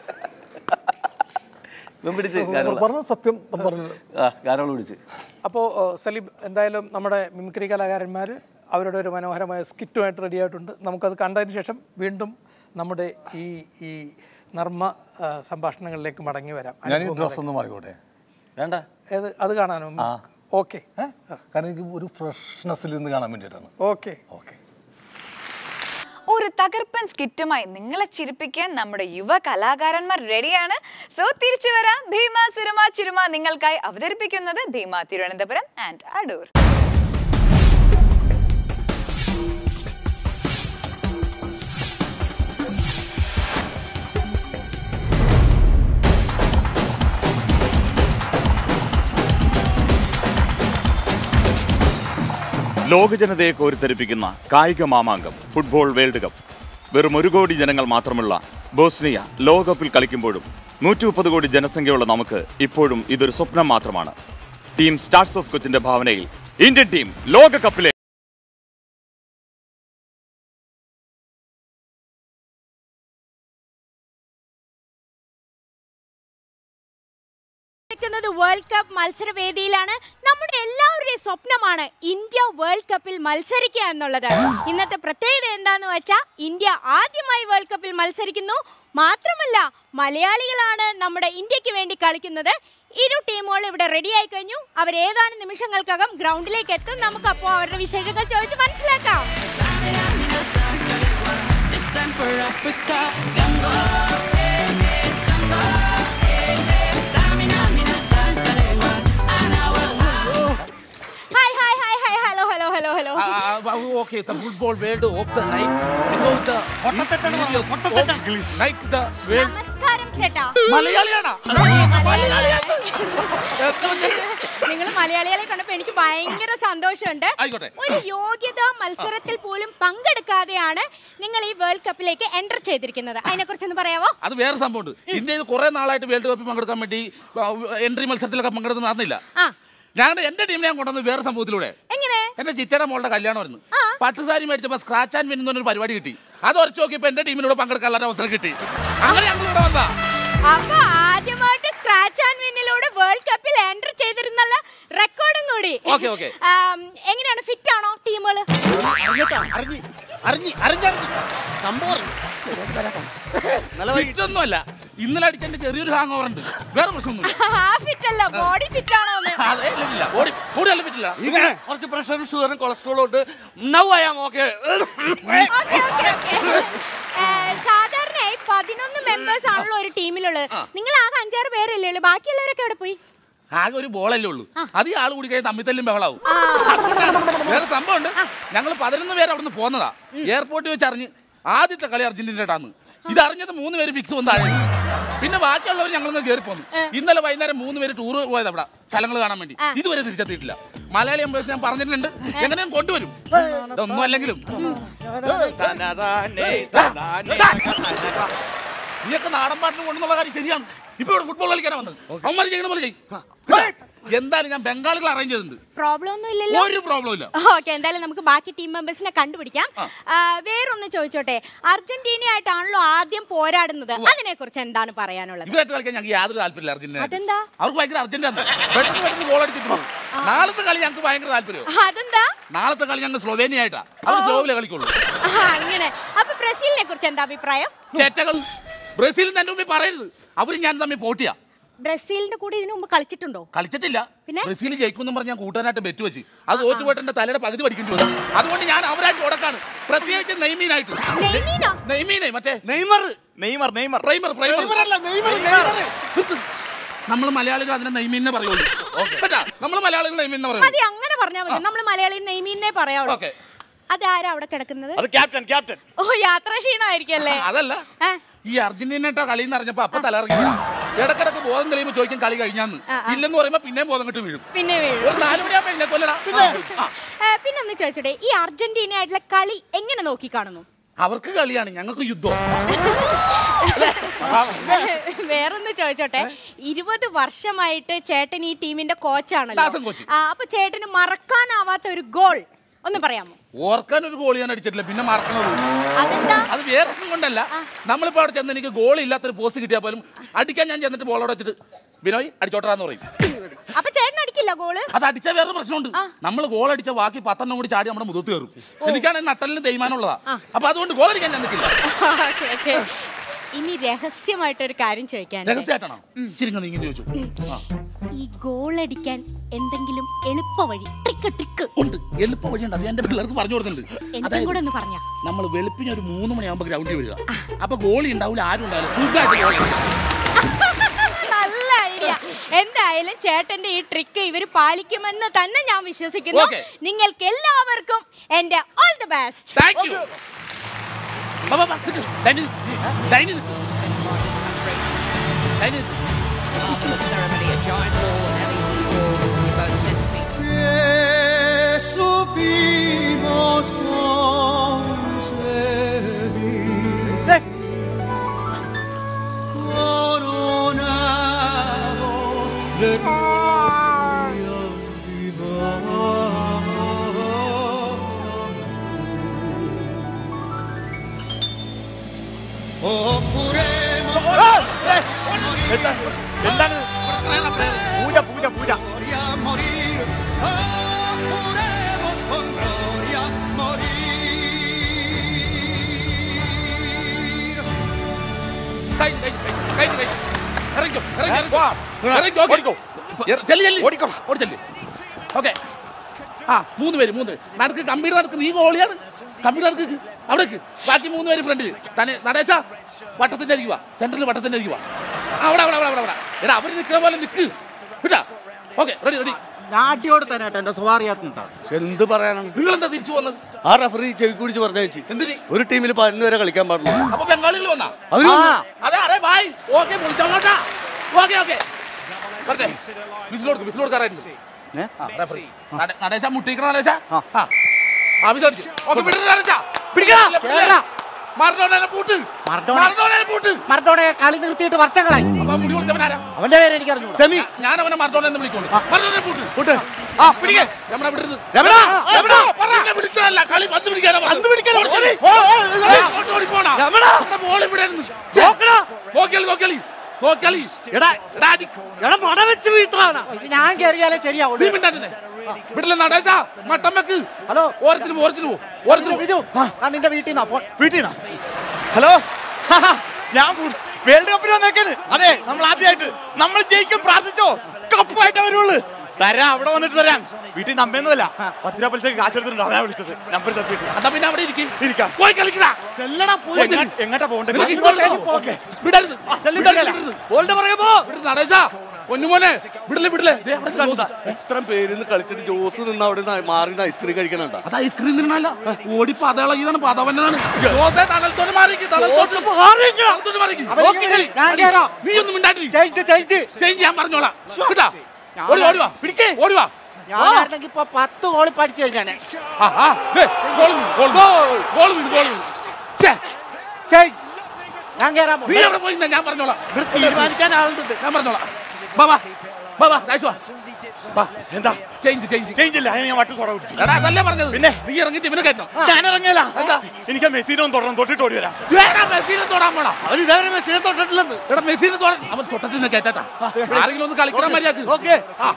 F: ഇവൻ പിടിച്ച് ഗാനങ്ങൾ
E: പറഞ്ഞ സത്യം പറഞ്ഞത്
F: ആ ഗാനങ്ങൾ പിടിച്ച്
I: അപ്പോൾ സലീം എന്തായാലും നമ്മുടെ മിമിക്രി കലാകാരന്മാർ അവരുടെ ഒരു മനോഹരമായ സ്കിറ്റുമായിട്ട് റെഡി ആയിട്ടുണ്ട് നമുക്കത് കണ്ടതിന് ശേഷം വീണ്ടും നമ്മുടെ ഈ ഈ നർമ്മ ആ, സംഭാഷണങ്ങളിലേക്ക് മടങ്ങി വരാം
E: ഞാൻ ഈ ഡ്രസ്സ് ഒന്ന് മാറിക്കോട്ടെ
F: വേണ്ട
I: ഏത് അത് കാണാനോ ഓക്കെ
E: കാരണം എനിക്ക് ഒരു ഫ്രഷ്നെസ്സിൽ നിന്ന് കാണാൻ വേണ്ടിയിട്ടാണ്
I: ഓക്കെ
E: ഓക്കെ
C: ഒരു തകർപ്പൻ സ്കിറ്റുമായി നിങ്ങളെ ചിരിപ്പിക്കാൻ നമ്മുടെ യുവ കലാകാരന്മാർ റെഡിയാണ് സോ തിരിച്ചു വരാം ഭീമ സിനിമ ചിരുമ നിങ്ങൾക്കായി അവതരിപ്പിക്കുന്നത് ഭീമ തിരുവനന്തപുരം ആൻഡ് അടൂർ
J: ലോക ജനതയെ കോരിത്തരിപ്പിക്കുന്ന കായിക മാമാങ്കം ഫുട്ബോൾ വേൾഡ് കപ്പ് വെറും ഒരു കോടി ജനങ്ങൾ മാത്രമുള്ള ബോസ്നിയ ലോകകപ്പിൽ കളിക്കുമ്പോഴും നൂറ്റി മുപ്പത് കോടി ജനസംഖ്യയുള്ള നമുക്ക് ഇപ്പോഴും ഇതൊരു സ്വപ്നം മാത്രമാണ് ടീം സ്റ്റാർസ് ഓഫ് കൊച്ചിന്റെ ഭാവനയിൽ ഇന്ത്യൻ ടീം ലോകകപ്പിലെ
K: നിൽക്കുന്നത് വേൾഡ് കപ്പ് മത്സരവേദിയിലാണ് നമ്മുടെ എല്ലാവരുടെയും സ്വപ്നമാണ് ഇന്ത്യ വേൾഡ് കപ്പിൽ മത്സരിക്കുക എന്നുള്ളത് ഇന്നത്തെ പ്രത്യേകത എന്താന്ന് വെച്ചാൽ ഇന്ത്യ ആദ്യമായി വേൾഡ് കപ്പിൽ മത്സരിക്കുന്നു മാത്രമല്ല മലയാളികളാണ് നമ്മുടെ ഇന്ത്യക്ക് വേണ്ടി കളിക്കുന്നത് ഇരു ടീമുകൾ ഇവിടെ റെഡി ആയി കഴിഞ്ഞു അവർ ഏതാനും നിമിഷങ്ങൾക്കകം ഗ്രൗണ്ടിലേക്ക് എത്തും നമുക്ക് അപ്പോൾ അവരുടെ വിശേഷങ്ങൾ ചോദിച്ച് മനസ്സിലാക്കാം hi hi hi hi hello hello hello hello
G: okay, the football world of the night. Because the videos of night the world.
K: നമസ്കാരം ചേട്ടാ
G: മലയാളിയാണോ?
K: നിങ്ങൾ മലയാളികളെ കണ്ടപ്പോ എനിക്ക് ഭയങ്കര സന്തോഷമുണ്ട്
G: ആയിക്കോട്ടെ.
K: ഒരു യോഗ്യതാ മത്സരത്തിൽ പോലും പങ്കെടുക്കാതെയാണ് നിങ്ങൾ ഈ വേൾഡ് കപ്പിലേക്ക് എൻ്റർ ചെയ്തിരിക്കുന്നത് അതിനെ കുറിച്ചൊന്ന് പറയാവോ
G: അത് വേറെ സംഭവമുണ്ട് ഇന്ത്യയിൽ കുറെ നാളായിട്ട് വേൾഡ് കപ്പിൽ പങ്കെടുക്കാൻ വേണ്ടി എൻട്രി മത്സരത്തിലൊക്കെ പങ്കെടുത്ത് നടന്നില്ല
K: ആ
G: ഞങ്ങളുടെ എന്റെ ടീമിനെ ഞാൻ കൊണ്ടുവന്നത് വേറെ സംഭവത്തിലൂടെ
K: എങ്ങനെ
G: എന്റെ ചിറ്റയുടെ മോളുടെ കല്യാണമായിരുന്നു പട്ടുസാരി മേടിച്ചപ്പോ സ്ക്രാച്ച് ആൻഡ് വിൻ എന്നൊരു പരിപാടി കിട്ടി അത് ഉറച്ചു നോക്കിയപ്പോ എന്റെ ടീമിനോട് പങ്കെടുക്കാനുള്ള ഒരു അവസരം കിട്ടി അങ്ങനെ ഞങ്ങൾ ഇവിടെ വന്നാ
K: അപ്പൊ ആദ്യമായിട്ട് സ്ക്രാച്ച് ആൻഡ് വിന്നിലൂടെ വേൾഡ് കപ്പിൽ എൻ്റർ ചെയ്തിരുന്നുള്ള റെക്കോർഡും കൂടി
G: Okay, okay.
K: ആം, എങ്ങനെയാണ് ഫിറ്റ് ആണോ ടീമുകൾ
G: ഫിറ്റൊന്നുമല്ല ഇന്നലെ അടിച്ചെന്റെ ചെറിയൊരു ഹാങ് ഓവർ ഉണ്ട് വേറെ പ്രശ്നമൊന്നുമില്ല
K: ആ ഫിറ്റ് അല്ല ബോഡി ഫിറ്റ് ആണോ
G: അതെ ഇല്ല ഓടി ഓടി നല്ല പറ്റില്ല
F: ഇങ്ങനെ കുറച്ച് പ്രഷറും ഷുഗറും കൊളസ്ട്രോളും ഉണ്ട് നൗ ഐ ആം ഓക്കെ
K: സാധാരണയായി പതിനൊന്ന് മെമ്പേഴ്സ് ആണല്ലോ ഒരു ടീമിലുള്ളത് നിങ്ങൾ ആകെ അഞ്ചാറ് പേരല്ലേ ഉള്ളൂ ബാക്കിയുള്ളവരൊക്കെ എവിടെ പോയി
G: ആകെ ഒരു ബോളല്ലേ ഉള്ളൂ അത് ഈ ആൾ കൂടി കഴിഞ്ഞാൽ തമ്മിൽ തല്ലും ബഹളാവും വേറെ സംഭവമുണ്ട് ഞങ്ങൾ പതിനൊന്ന് പേര് അവിടുന്ന് പോന്നതാ എയർപോർട്ടിൽ വെച്ച് അറിഞ്ഞ് ആദ്യത്തെ കളി അർജന്റീനയുടെയാന്ന് ഇത് അറിഞ്ഞത് മൂന്ന് പേര് ഫിക്സ് വന്നാണ് പിന്നെ ബാക്കിയുള്ളവർ ഞങ്ങൾ കയറി പോന്നു ഇന്നലെ വൈകുന്നേരം മൂന്ന് പേര് ടൂർ പോയത് അവിടെ സ്ഥലങ്ങൾ കാണാൻ വേണ്ടി ഇതുവരെ തിരിച്ചെത്തിയിട്ടില്ല മലയാളി അമ്പലത്തിൽ ഞാൻ പറഞ്ഞിട്ടുണ്ട് എങ്ങനെയും കൊണ്ടുവരും ഇതൊന്നും അല്ലെങ്കിലും നീയൊക്കെ നാടൻ പാട്ടിന് കൊണ്ടുള്ള കാര്യം ശരിയാണ് ഇപ്പൊ ഇവിടെ ഫുട്ബോൾ കളിക്കാനാ വന്നത് അവന്മാർ ചെയ്യണ പോലെ ചെയ്യും എന്തായാലും ഞാൻ ബംഗാളികൾ അറേഞ്ച് ചെയ്തിട്ടുണ്ട്
K: പ്രോബ്ലം ഒന്നും ഇല്ലല്ലോ
G: ഒരു പ്രോബ്ലം ഇല്ല
K: ഓക്കെ എന്തായാലും നമുക്ക് ബാക്കി ടീം മെമ്പേഴ്സിനെ കണ്ടുപിടിക്കാം ആ, വേറൊന്ന് ചോദിച്ചോട്ടെ അർജന്റീനയായിട്ടാണല്ലോ ആദ്യം പോരാടുന്നത് അതിനെ കുറിച്ച് എന്താണ് പറയാനുള്ളത്
G: ഇവരായിട്ട് കളിക്കാൻ ഞങ്ങൾക്ക് യാതൊരു താല്പര്യമില്ല അർജന്റീന
K: അതെന്താ
G: അവർക്ക് ഭയങ്കര അർജന്റാണ് പെട്ടെന്ന് പെട്ടെന്ന് ഗോൾ അടിച്ചിട്ട് പോകും നാളത്തെ കളി ഞങ്ങൾക്ക് ഭയങ്കര താല്പര്യം
K: അതെന്താ
G: നാളത്തെ കളി ഞങ്ങൾ സ്ലോവേനിയ ആയിട്ടാ അവർ സ്ലോവിലെ കളിക്കുള്ളൂ
K: ആ, അങ്ങനെ അപ്പൊ ബ്രസീലിനെ കുറിച്ച് എന്താ അഭിപ്രായം
G: ചേറ്റകൾ ബ്രസീലിൽ എന്റെ മുമ്പിൽ പറയരുത് അവരും ഞാൻ തമ്മിൽ പോട്ടിയാ
K: ബ്രസീലിന്റെ കൂടെ ഇതിനു മുമ്പ് കളിച്ചിട്ടുണ്ടോ
G: കളിച്ചിട്ടില്ല
K: പിന്നെ?
G: ബ്രസീൽ ജയിക്കും പറഞ്ഞ് ഞാൻ കൂട്ടാനായിട്ട് ബെറ്റ് വെച്ച് അത് തോറ്റുപോയിട്ട് എന്റെ തലയുടെ പകുതി പഠിക്കേണ്ടി വരും അതുകൊണ്ട് ഞാൻ അവരായിട്ട് ഉടക്കാണ് പ്രത്യേകിച്ച് നെയ്മീനായിട്ട്
K: നെയ്മീനോ
G: നെയ്മീനെ മറ്റേ
F: നെയ്മർ നെയ്മർ നെയ്മർ
G: പ്രൈമർ നമ്മൾ മലയാളികൾ അതിനെ നെയ്മീനെ പറയുള്ളൂ പറ്റാ നമ്മൾ മലയാളികൾ നെയ്മീനെ
K: മതി
G: പറയുള്ളൂ
K: അങ്ങനെ പറഞ്ഞാൽ മതി നമ്മൾ മലയാളി നെയ്മീനെ പറയാവുള്ളൂ
G: ഓക്കെ
K: അതാരാ അവിടെ കിടക്കുന്നത്
F: അത് ക്യാപ്റ്റൻ ക്യാപ്റ്റൻ
K: ഓ യാത്രാ ക്ഷീണമായിരിക്കും അല്ലേ
G: അതല്ല
K: ഏ?
G: ഈ അർജന്റീനയുടെ കളി എന്ന് അറിഞ്ഞപ്പോ അപ്പൊ തലറങ്ങി ഇടക്കിടക്ക് ബോധം തെളിയുമ്പോ ചോദിക്കും കളി കഴിഞ്ഞാന്ന്
K: ആ, ആ.
G: ഇല്ലെന്ന് പറയുമ്പോ പിന്നെയും ബോധം കിട്ട് വീഴും
K: പിന്നെ വീഴും
G: ഒരു നാല് മണിയാകുമ്പോ എന്നെ കൊല്ലടാ ആ.
K: ഏ, പിന്നെ ഒന്ന് ചോദിച്ചോട്ടെ ഈ അർജന്റീനയായിട്ടുള്ള കളി എങ്ങനെ നോക്കി കാണുന്നു
G: അവർക്ക് കളിയാണ് ഞങ്ങൾക്ക് യുദ്ധം
K: വേറൊന്ന് ചോദിച്ചോട്ടെ ഇരുപത് വർഷമായിട്ട് ചേട്ടൻ ഈ ടീമിന്റെ കോച്ചാണല്ലോ
G: ദാസൻ കോച്ച്.
K: ആ, അപ്പൊ ചേട്ടന് മറക്കാനാവാത്ത ഒരു ഗോൾ ഒന്ന് പറയാമോ
G: ഓർക്കാൻ ഒരു ഗോൾ ഞാൻ അടിച്ചിട്ടില്ല പിന്നെ മറക്കണത്
K: അതെന്താ
G: അത് വേറെ ഒന്നും കൊണ്ടല്ല നമ്മളിപ്പോ അവിടെ ചെന്ന് എനിക്ക് ഗോൾ ഇല്ലാത്തൊരു പോസ്റ്റ് കിട്ടിയാൽ പോലും അടിക്കാൻ ഞാൻ ചെന്നിട്ട് ബോൾ അവിടെ വെച്ചിട്ട് ബിനോയ് അടിച്ചോട്ടാന്ന് പറയും
K: അപ്പൊ ചേട്ടൻ അടിക്കില്ല ഗോള്
G: അത് അടിച്ച വേറെ പ്രശ്നമുണ്ട് നമ്മൾ ഗോൾ അടിച്ച ബാക്കി പത്തെണ്ണം കൂടി ചാടി നമ്മുടെ മുഖത്ത് കയറും എനിക്കാണെങ്കിൽ നട്ടലിന് തേയ്മാനമുള്ളതാ അപ്പൊ അതുകൊണ്ട് ഗോൾ അടിക്കാൻ ഞാൻ നിൽക്കില്ല
K: ഓക്കേ, ഓക്കേ. ഇനി രഹസ്യമായിട്ടൊരു കാര്യം ചോദിക്കാൻ
G: രഹസ്യമായിട്ടാണോ ഇച്ചിരി ഇങ്ങനെ ഇങ്ങനെ ചോദിച്ചു ആ.
K: ഈ ഗോൾ അടിക്കാൻ എന്തെങ്കിലും എളുപ്പ വഴി ട്രിക്ക് ട്രിക്ക്
G: ഉണ്ട് എളുപ്പ വഴിയുണ്ട് അത് എന്റെ പിള്ളേർക്ക് പറഞ്ഞു കൊടുക്കുന്നുണ്ട്
K: എനിക്കും കൂടെ ഒന്ന് പറഞ്ഞ
G: നമ്മൾ വെളുപ്പിന് ഒരു മൂന്ന് മണിയാകുമ്പോൾ ഗ്രൗണ്ടിൽ വരിക അപ്പൊ ഗോളി ഉണ്ടാവില്ല ആരും ഉണ്ടാവില്ല സുഖമായിട്ട് ഗോളി
K: നല്ല ഐഡിയ എന്തായാലും ചേട്ടന്റെ ഈ ട്രിക്ക് ഇവര് പാലിക്കുമെന്ന് തന്നെ ഞാൻ വിശ്വസിക്കുന്നു
G: Okay.
K: നിങ്ങൾക്ക് എല്ലാവർക്കും എന്റെ all the best
G: thank you ലൈനിൽ ലൈനിൽ
B: supimos concebir coronados de gloria divina. Oh, puremos
F: എന്താണ്
G: എന്താണ്
B: Gloria morir, apuremos con gloria morir.
G: കഴിഞ്ഞു, കഴിഞ്ഞു, കഴിഞ്ഞു, കഴിഞ്ഞു, കഴിഞ്ഞു. ഇറങ്ങിക്കോ, ഇറങ്ങി, ഇറങ്ങി. ഇറങ്ങിക്കോ, ഓക്കേ. ഇറ- ചെല്ല്, ചെല്ല്. ഓടി ചെല്ല്. ഓക്കേ. ആ മൂന്ന് പേര് മൂന്ന് പേര് നടക്ക് കമ്പ്യൂട്ടർ നടക്ക് നീ ഗോളിയാണ് കമ്പ്യൂട്ടർ നടക്ക് അവിടേക്ക് ബാക്കി മൂന്ന് പേര് ഫ്രണ്ടിൽ തന്നെ നടേച്ച വട്ടത്തിന്റെ അരിക്കുക സെന്ററിൽ വട്ടത്തിന്റെ അരിക്കുക അവിടെ അവിടെ അവിടെ അവിടെ അവിടെ എടാ അവര് നിൽക്കുന്ന പോലെ നിൽക്ക് വിട്ടാ ഓക്കെ റെഡി റെഡി
L: ഞാൻ അടിയോടെ തന്നെ കേട്ടോ എന്റെ സ്വഭാറിയാത്തുണ്ടാ
M: എന്ത് പറയാനാണ്
G: നിങ്ങൾ എന്താ തിരിച്ചു വന്നത്
M: ആ റഫറി ചെവി കുടിച്ച് പറഞ്ഞയച്ചു
G: എന്തിന്
M: ഒരു ടീമിൽ പതിനൊന്ന് വരെ കളിക്കാൻ പാടുള്ളൂ
G: അപ്പൊ ബംഗാളികൾ വന്നാ
M: അവര് വന്നു.
G: അതെ അതെ ബായ് ഓക്കെ വിളിച്ചോട്ടാ ഓക്കെ ഓക്കെ വരട്ടെ വിസിൽ കൊടുക്കും വിസിൽ കൊടുക്കാറായിരുന്നു നടേശ മുട്ടിക്കണ നടേശ ആ ആ വിസിൽ അടിച്ചു ഓക്കെ വിടുന്ന നടേശ
L: കേറടാ.
G: മറന്നോനെ പൂട്ട് മറന്നോനെ പൂട്ട്
L: മറന്നോടെ കളി നിർത്തിയിട്ട് വർഷങ്ങളായി
G: അപ്പൊ മുടി കൊടുത്തവനാരാ
L: അവന്റെ പേര് എനിക്ക് അറിഞ്ഞു
G: സെമി ഞാൻ അവനെ മറന്നോനെ എന്ന് വിളിക്കോളൂ മറന്നോനെ പൂട്ട് പൂട്ട് ആ പിടിക്കേ രമണ വിടരുത്
L: രമണ, രമണ.
G: എന്നെ വിളിച്ചതല്ല കളി പന്ത് പിടിക്കാനാ പന്ത് പിടിക്കാനാ ഓടിപ്പോണ രമണ ബോൾ ഇവിടെ നോക്കിയാലി നോക്കിയാലി നോക്കിയാലി
L: എടാ
G: എടാ അടി
L: എടാ മട വെച്ച് വീട്ടാണ് ഇത് ഞാൻ കയറിയാലേ ശരിയാവുള്ളൂ
G: നീ മിണ്ടാണ്ടിരുന്നേ. വിടില്ല നടേശ മട്ടം വെക്ക് ഹലോ ഓരത്തിന് പോ ഓരത്തിന് പോ ഓരത്തിന് പോ
L: ബിജു ഞാൻ നിന്റെ വീട്ടിൽ നിന്നാ ഫോൺ
N: വീട്ടിൽ ഹലോ ഞാൻ വേൾഡ് കപ്പിന് വന്നേക്കാണ് അതെ നമ്മൾ ആദ്യമായിട്ട് നമ്മൾ ജയിക്കും പ്രാർത്ഥിച്ചോ കപ്പായിട്ട് വരുള്ളൂ തരാം അവിടെ വന്നിട്ട് തരാം വീട്ടിൽ നമ്മയൊന്നുമല്ല പത്ത് രൂപ പലിശക്ക് കാശ് എടുത്തിട്ടുണ്ട് അവനാ വിളിച്ചത് നമ്പർ തപ്പിയിട്ട്
G: അതാ പിന്നെ അവിടെ ഇരിക്കും
N: ഇരിക്കാം
G: പോയി കളിക്കടാ
L: ചെല്ലടാ പോയി
N: എങ്ങ- എങ്ങോട്ടാ പോകണ്ടേ
G: നിനക്ക് ഇങ്ങോട്ട് പോ. വിടരുത് ആ, വിടരുത്, വിടരുത്.
N: ബോളിന്റെ പുറകെ പോ
G: വിടരുത് നടേശ പൊന്നുമോനെ വിടില്ലേ വിടില്ലേ ദേ, അവിടെ ജോസ്.
M: ഇത്രയും പേരിന്ന് കളിച്ചിട്ട് ജോസ് നിന്ന് അവിടെ നിന്ന് മാറി ഐസ്ക്രീം കഴിക്കണണ്ട
G: അത് ഐസ്ക്രീം തിന്നണല്ല ഓടി പതളകിയതാണ് പതവന്നതാണ് ജോസേ തണലത്തോട് മാറിക്ക് തണലത്തോട്ട് തണലത്തോട്ട് മാറിക്ക്
L: അവൻ കളി, ഞാൻ കേറാം.
G: നീ ഒന്നും മിണ്ടാണ്ടി
L: ജയിച്ച് ജയിച്ച്
G: ചേഞ്ച് ഞാൻ പറഞ്ഞോളാം കേട്ടാ ഓടി ഓടി വാ പിടിക്കേ ഓടി വാ
L: ഞാനായിരുന്നെങ്കിൽ ഇപ്പൊ പത്ത് ഗോളി പഠിച്ചു കഴിഞ്ഞാണ്
G: ആ ആ ദേ, ഗോൾ വീണു, ഗോൾ വീണു. ഗോൾ വീണു, ഗോൾ വീണു. ഛേ,
L: ജയ് ഞാൻ കേറാൻ
G: നീ എവിടെ പോയി നിന്നെ? ഞാൻ പറഞ്ഞോളാം
L: തീരുമാനിക്കാൻ ആളുണ്ട്
G: ഞാൻ പറഞ്ഞോളാം ബാ ബാ ബാ ബാ രാജു വാ. വാ
N: എന്താ
G: ചേഞ്ച് ചേഞ്ച്
N: ചേഞ്ച് ഇല്ല അതിന് ഞാൻ വട്ട് സോഡ കുടിച്ചു
G: എടാ അതല്ലേ പറഞ്ഞത്
N: പിന്നെ?
G: നീ ഇറങ്ങിട്ട് ഇവനെ കയറ്റണം
N: ഞാൻ ഇറങ്ങിയല്ല
G: എന്താ?
N: എനിക്ക് ആ മെസ്സിനെ ഒന്ന് തുടരണം തൊട്ടിട്ട് ഓടി വരാം
G: എടാ, മെസ്സിനെ തൊടാൻ പോടാ
M: അവര് ഇതേവരെ മെസ്സിനെ തൊട്ടിട്ടില്ലെന്ന്
G: എടാ മെസ്സിനെ തൊടാൻ അവൻ തൊട്ടത്തിൽ നിന്ന് കയറ്റാ ആരെങ്കിലും ഒന്ന് കളിക്കണം മര്യാദക്ക്
M: ഓക്കെ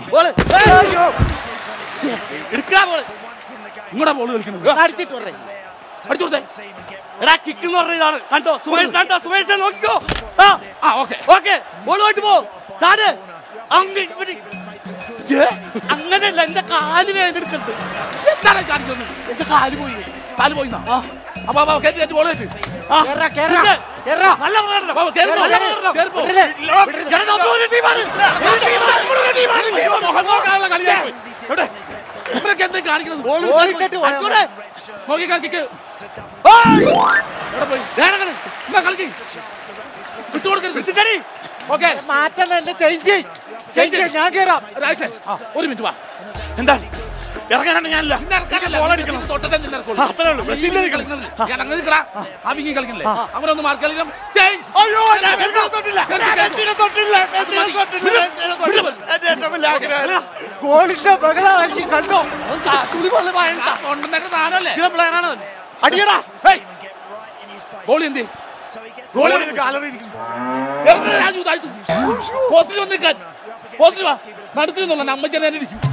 M: എടുക്കാ ബോള്
G: ഇങ്ങോട്ടാ ബോൾ കളിക്കുന്നത്
L: അടിച്ചിട്ട് പറയും
G: അടിച്ചു കൊടുത്തേ
M: എടാ കിക്ക് എന്ന് പറഞ്ഞ ഇതാണ് കണ്ടോ സുമേഷ് കണ്ടോ സുമേഷ് നോക്കിക്കോ ആ
G: ആ ഓക്കെ
M: ഓക്കെ ബോൾ പോയിട്ട് പോ ചാട് അങ്ങ് ഇവിടെ. ഛേ, അങ്ങനെയല്ല എന്റെ കാല് വേദനെടുക്കരുത്
G: എന്താണ് കാണിക്കുന്നത്
M: എന്റെ കാല് പോയി
G: കാല് പോയിന്നാ അപ്പൊ അപ്പൊ കയറ്റി കയറ്റി ബോൾ കയറ്റി
M: ആ,
L: കേറാ കേറാ
M: ഉണ്ട്.
L: കേറാ
M: നല്ല പ്രകടനം.
G: ബാബു, കേറി പോ,
M: നല്ല
G: കേറി പോ,
M: പ്രകടനം.
G: കേറി പോ.
L: വിടരുത്.
M: എടാ, നമ്മളൊരു ടീമാണ്. ഒരു ടീമാണ്. നമ്മളൊരു ടീമാണ്. ടീമാണ്.
G: മുഖം നോക്കാനുള്ള കളിയാണ് എവിടെ ഇവരൊക്കെ എന്താ കാണിക്കുന്നത്
M: ബോൾ
L: ബോൾ ഇട്ടിട്ട് പോയാ
M: അശ്വനെ.
G: നോക്കി കളിക്ക്
M: ഓയ്.
G: എവിടെ പോയി
M: ദേ ഇറങ്ങണ്.
G: എന്നാ കളിക്ക് വിട്ടുകൊടുക്കരുത്
M: എടുത്തിട്ടടി.
G: ഓക്കെ
L: മാറ്റല്ല എന്റെ ചേഞ്ച് ചേഞ്ച് ഞാൻ കേറാം
G: രാജേ ഒരു മിനിറ്റ് വാ
N: എന്താ ഇറങ്ങാനാണ് ഞാനില്ല
G: നിന്നെ ഇറക്കാനല്ല,
N: ബോൾ
G: നീ
N: അടിക്കണം
G: മെസ്സിനെ തൊട്ടതേ നിന്നെ ഇറക്കുള്ളൂ.
N: ആ, അത്രേ ഉള്ളൂ.
G: നീ
N: ബ്രസീലിൽ
G: ഇങ്ങനെ കളിക്കുന്നത്. ഞാൻ അങ്ങനെ നിൽക്കടാ. ആ വിങ്ങി കളിക്കണില്ലേ അവനൊന്ന് മാർക്ക് കളിക്കണം ചേഞ്ച്
N: അയ്യോ ഞാൻ മെസ്സിനെ തൊട്ടില്ല മെസ്സിനെ തൊട്ടില്ല മെസ്സിനെ തൊട്ടില്ല മെസ്സിനെ തൊട്ടില്ല എന്റെ ഏറ്റവും വലിയ ആഗ്രഹം
L: ഗോളിന്റെ പ്രകടനം കണ്ടോ
M: തുണി പോലെ വായണ്ട.
G: കൊണ്ടുവന്നേക്ക സാധനമല്ലേ
M: ഇങ്ങനെ player ആണ് അവൻ.
N: അടിയടാ
G: ഗോളി എന്ത്
N: ഗോളിന് കാലറി
G: ഇറങ്ങണ രാജു താഴ്ത്തു പോസ്റ്റിൽ വന്ന് നിൽക്കാൻ പോസ്റ്റിൽ വാ നടുത്തിൽ നിന്നുള്ള അമ്മച്ചനെ തന്നെ ഇടിക്കും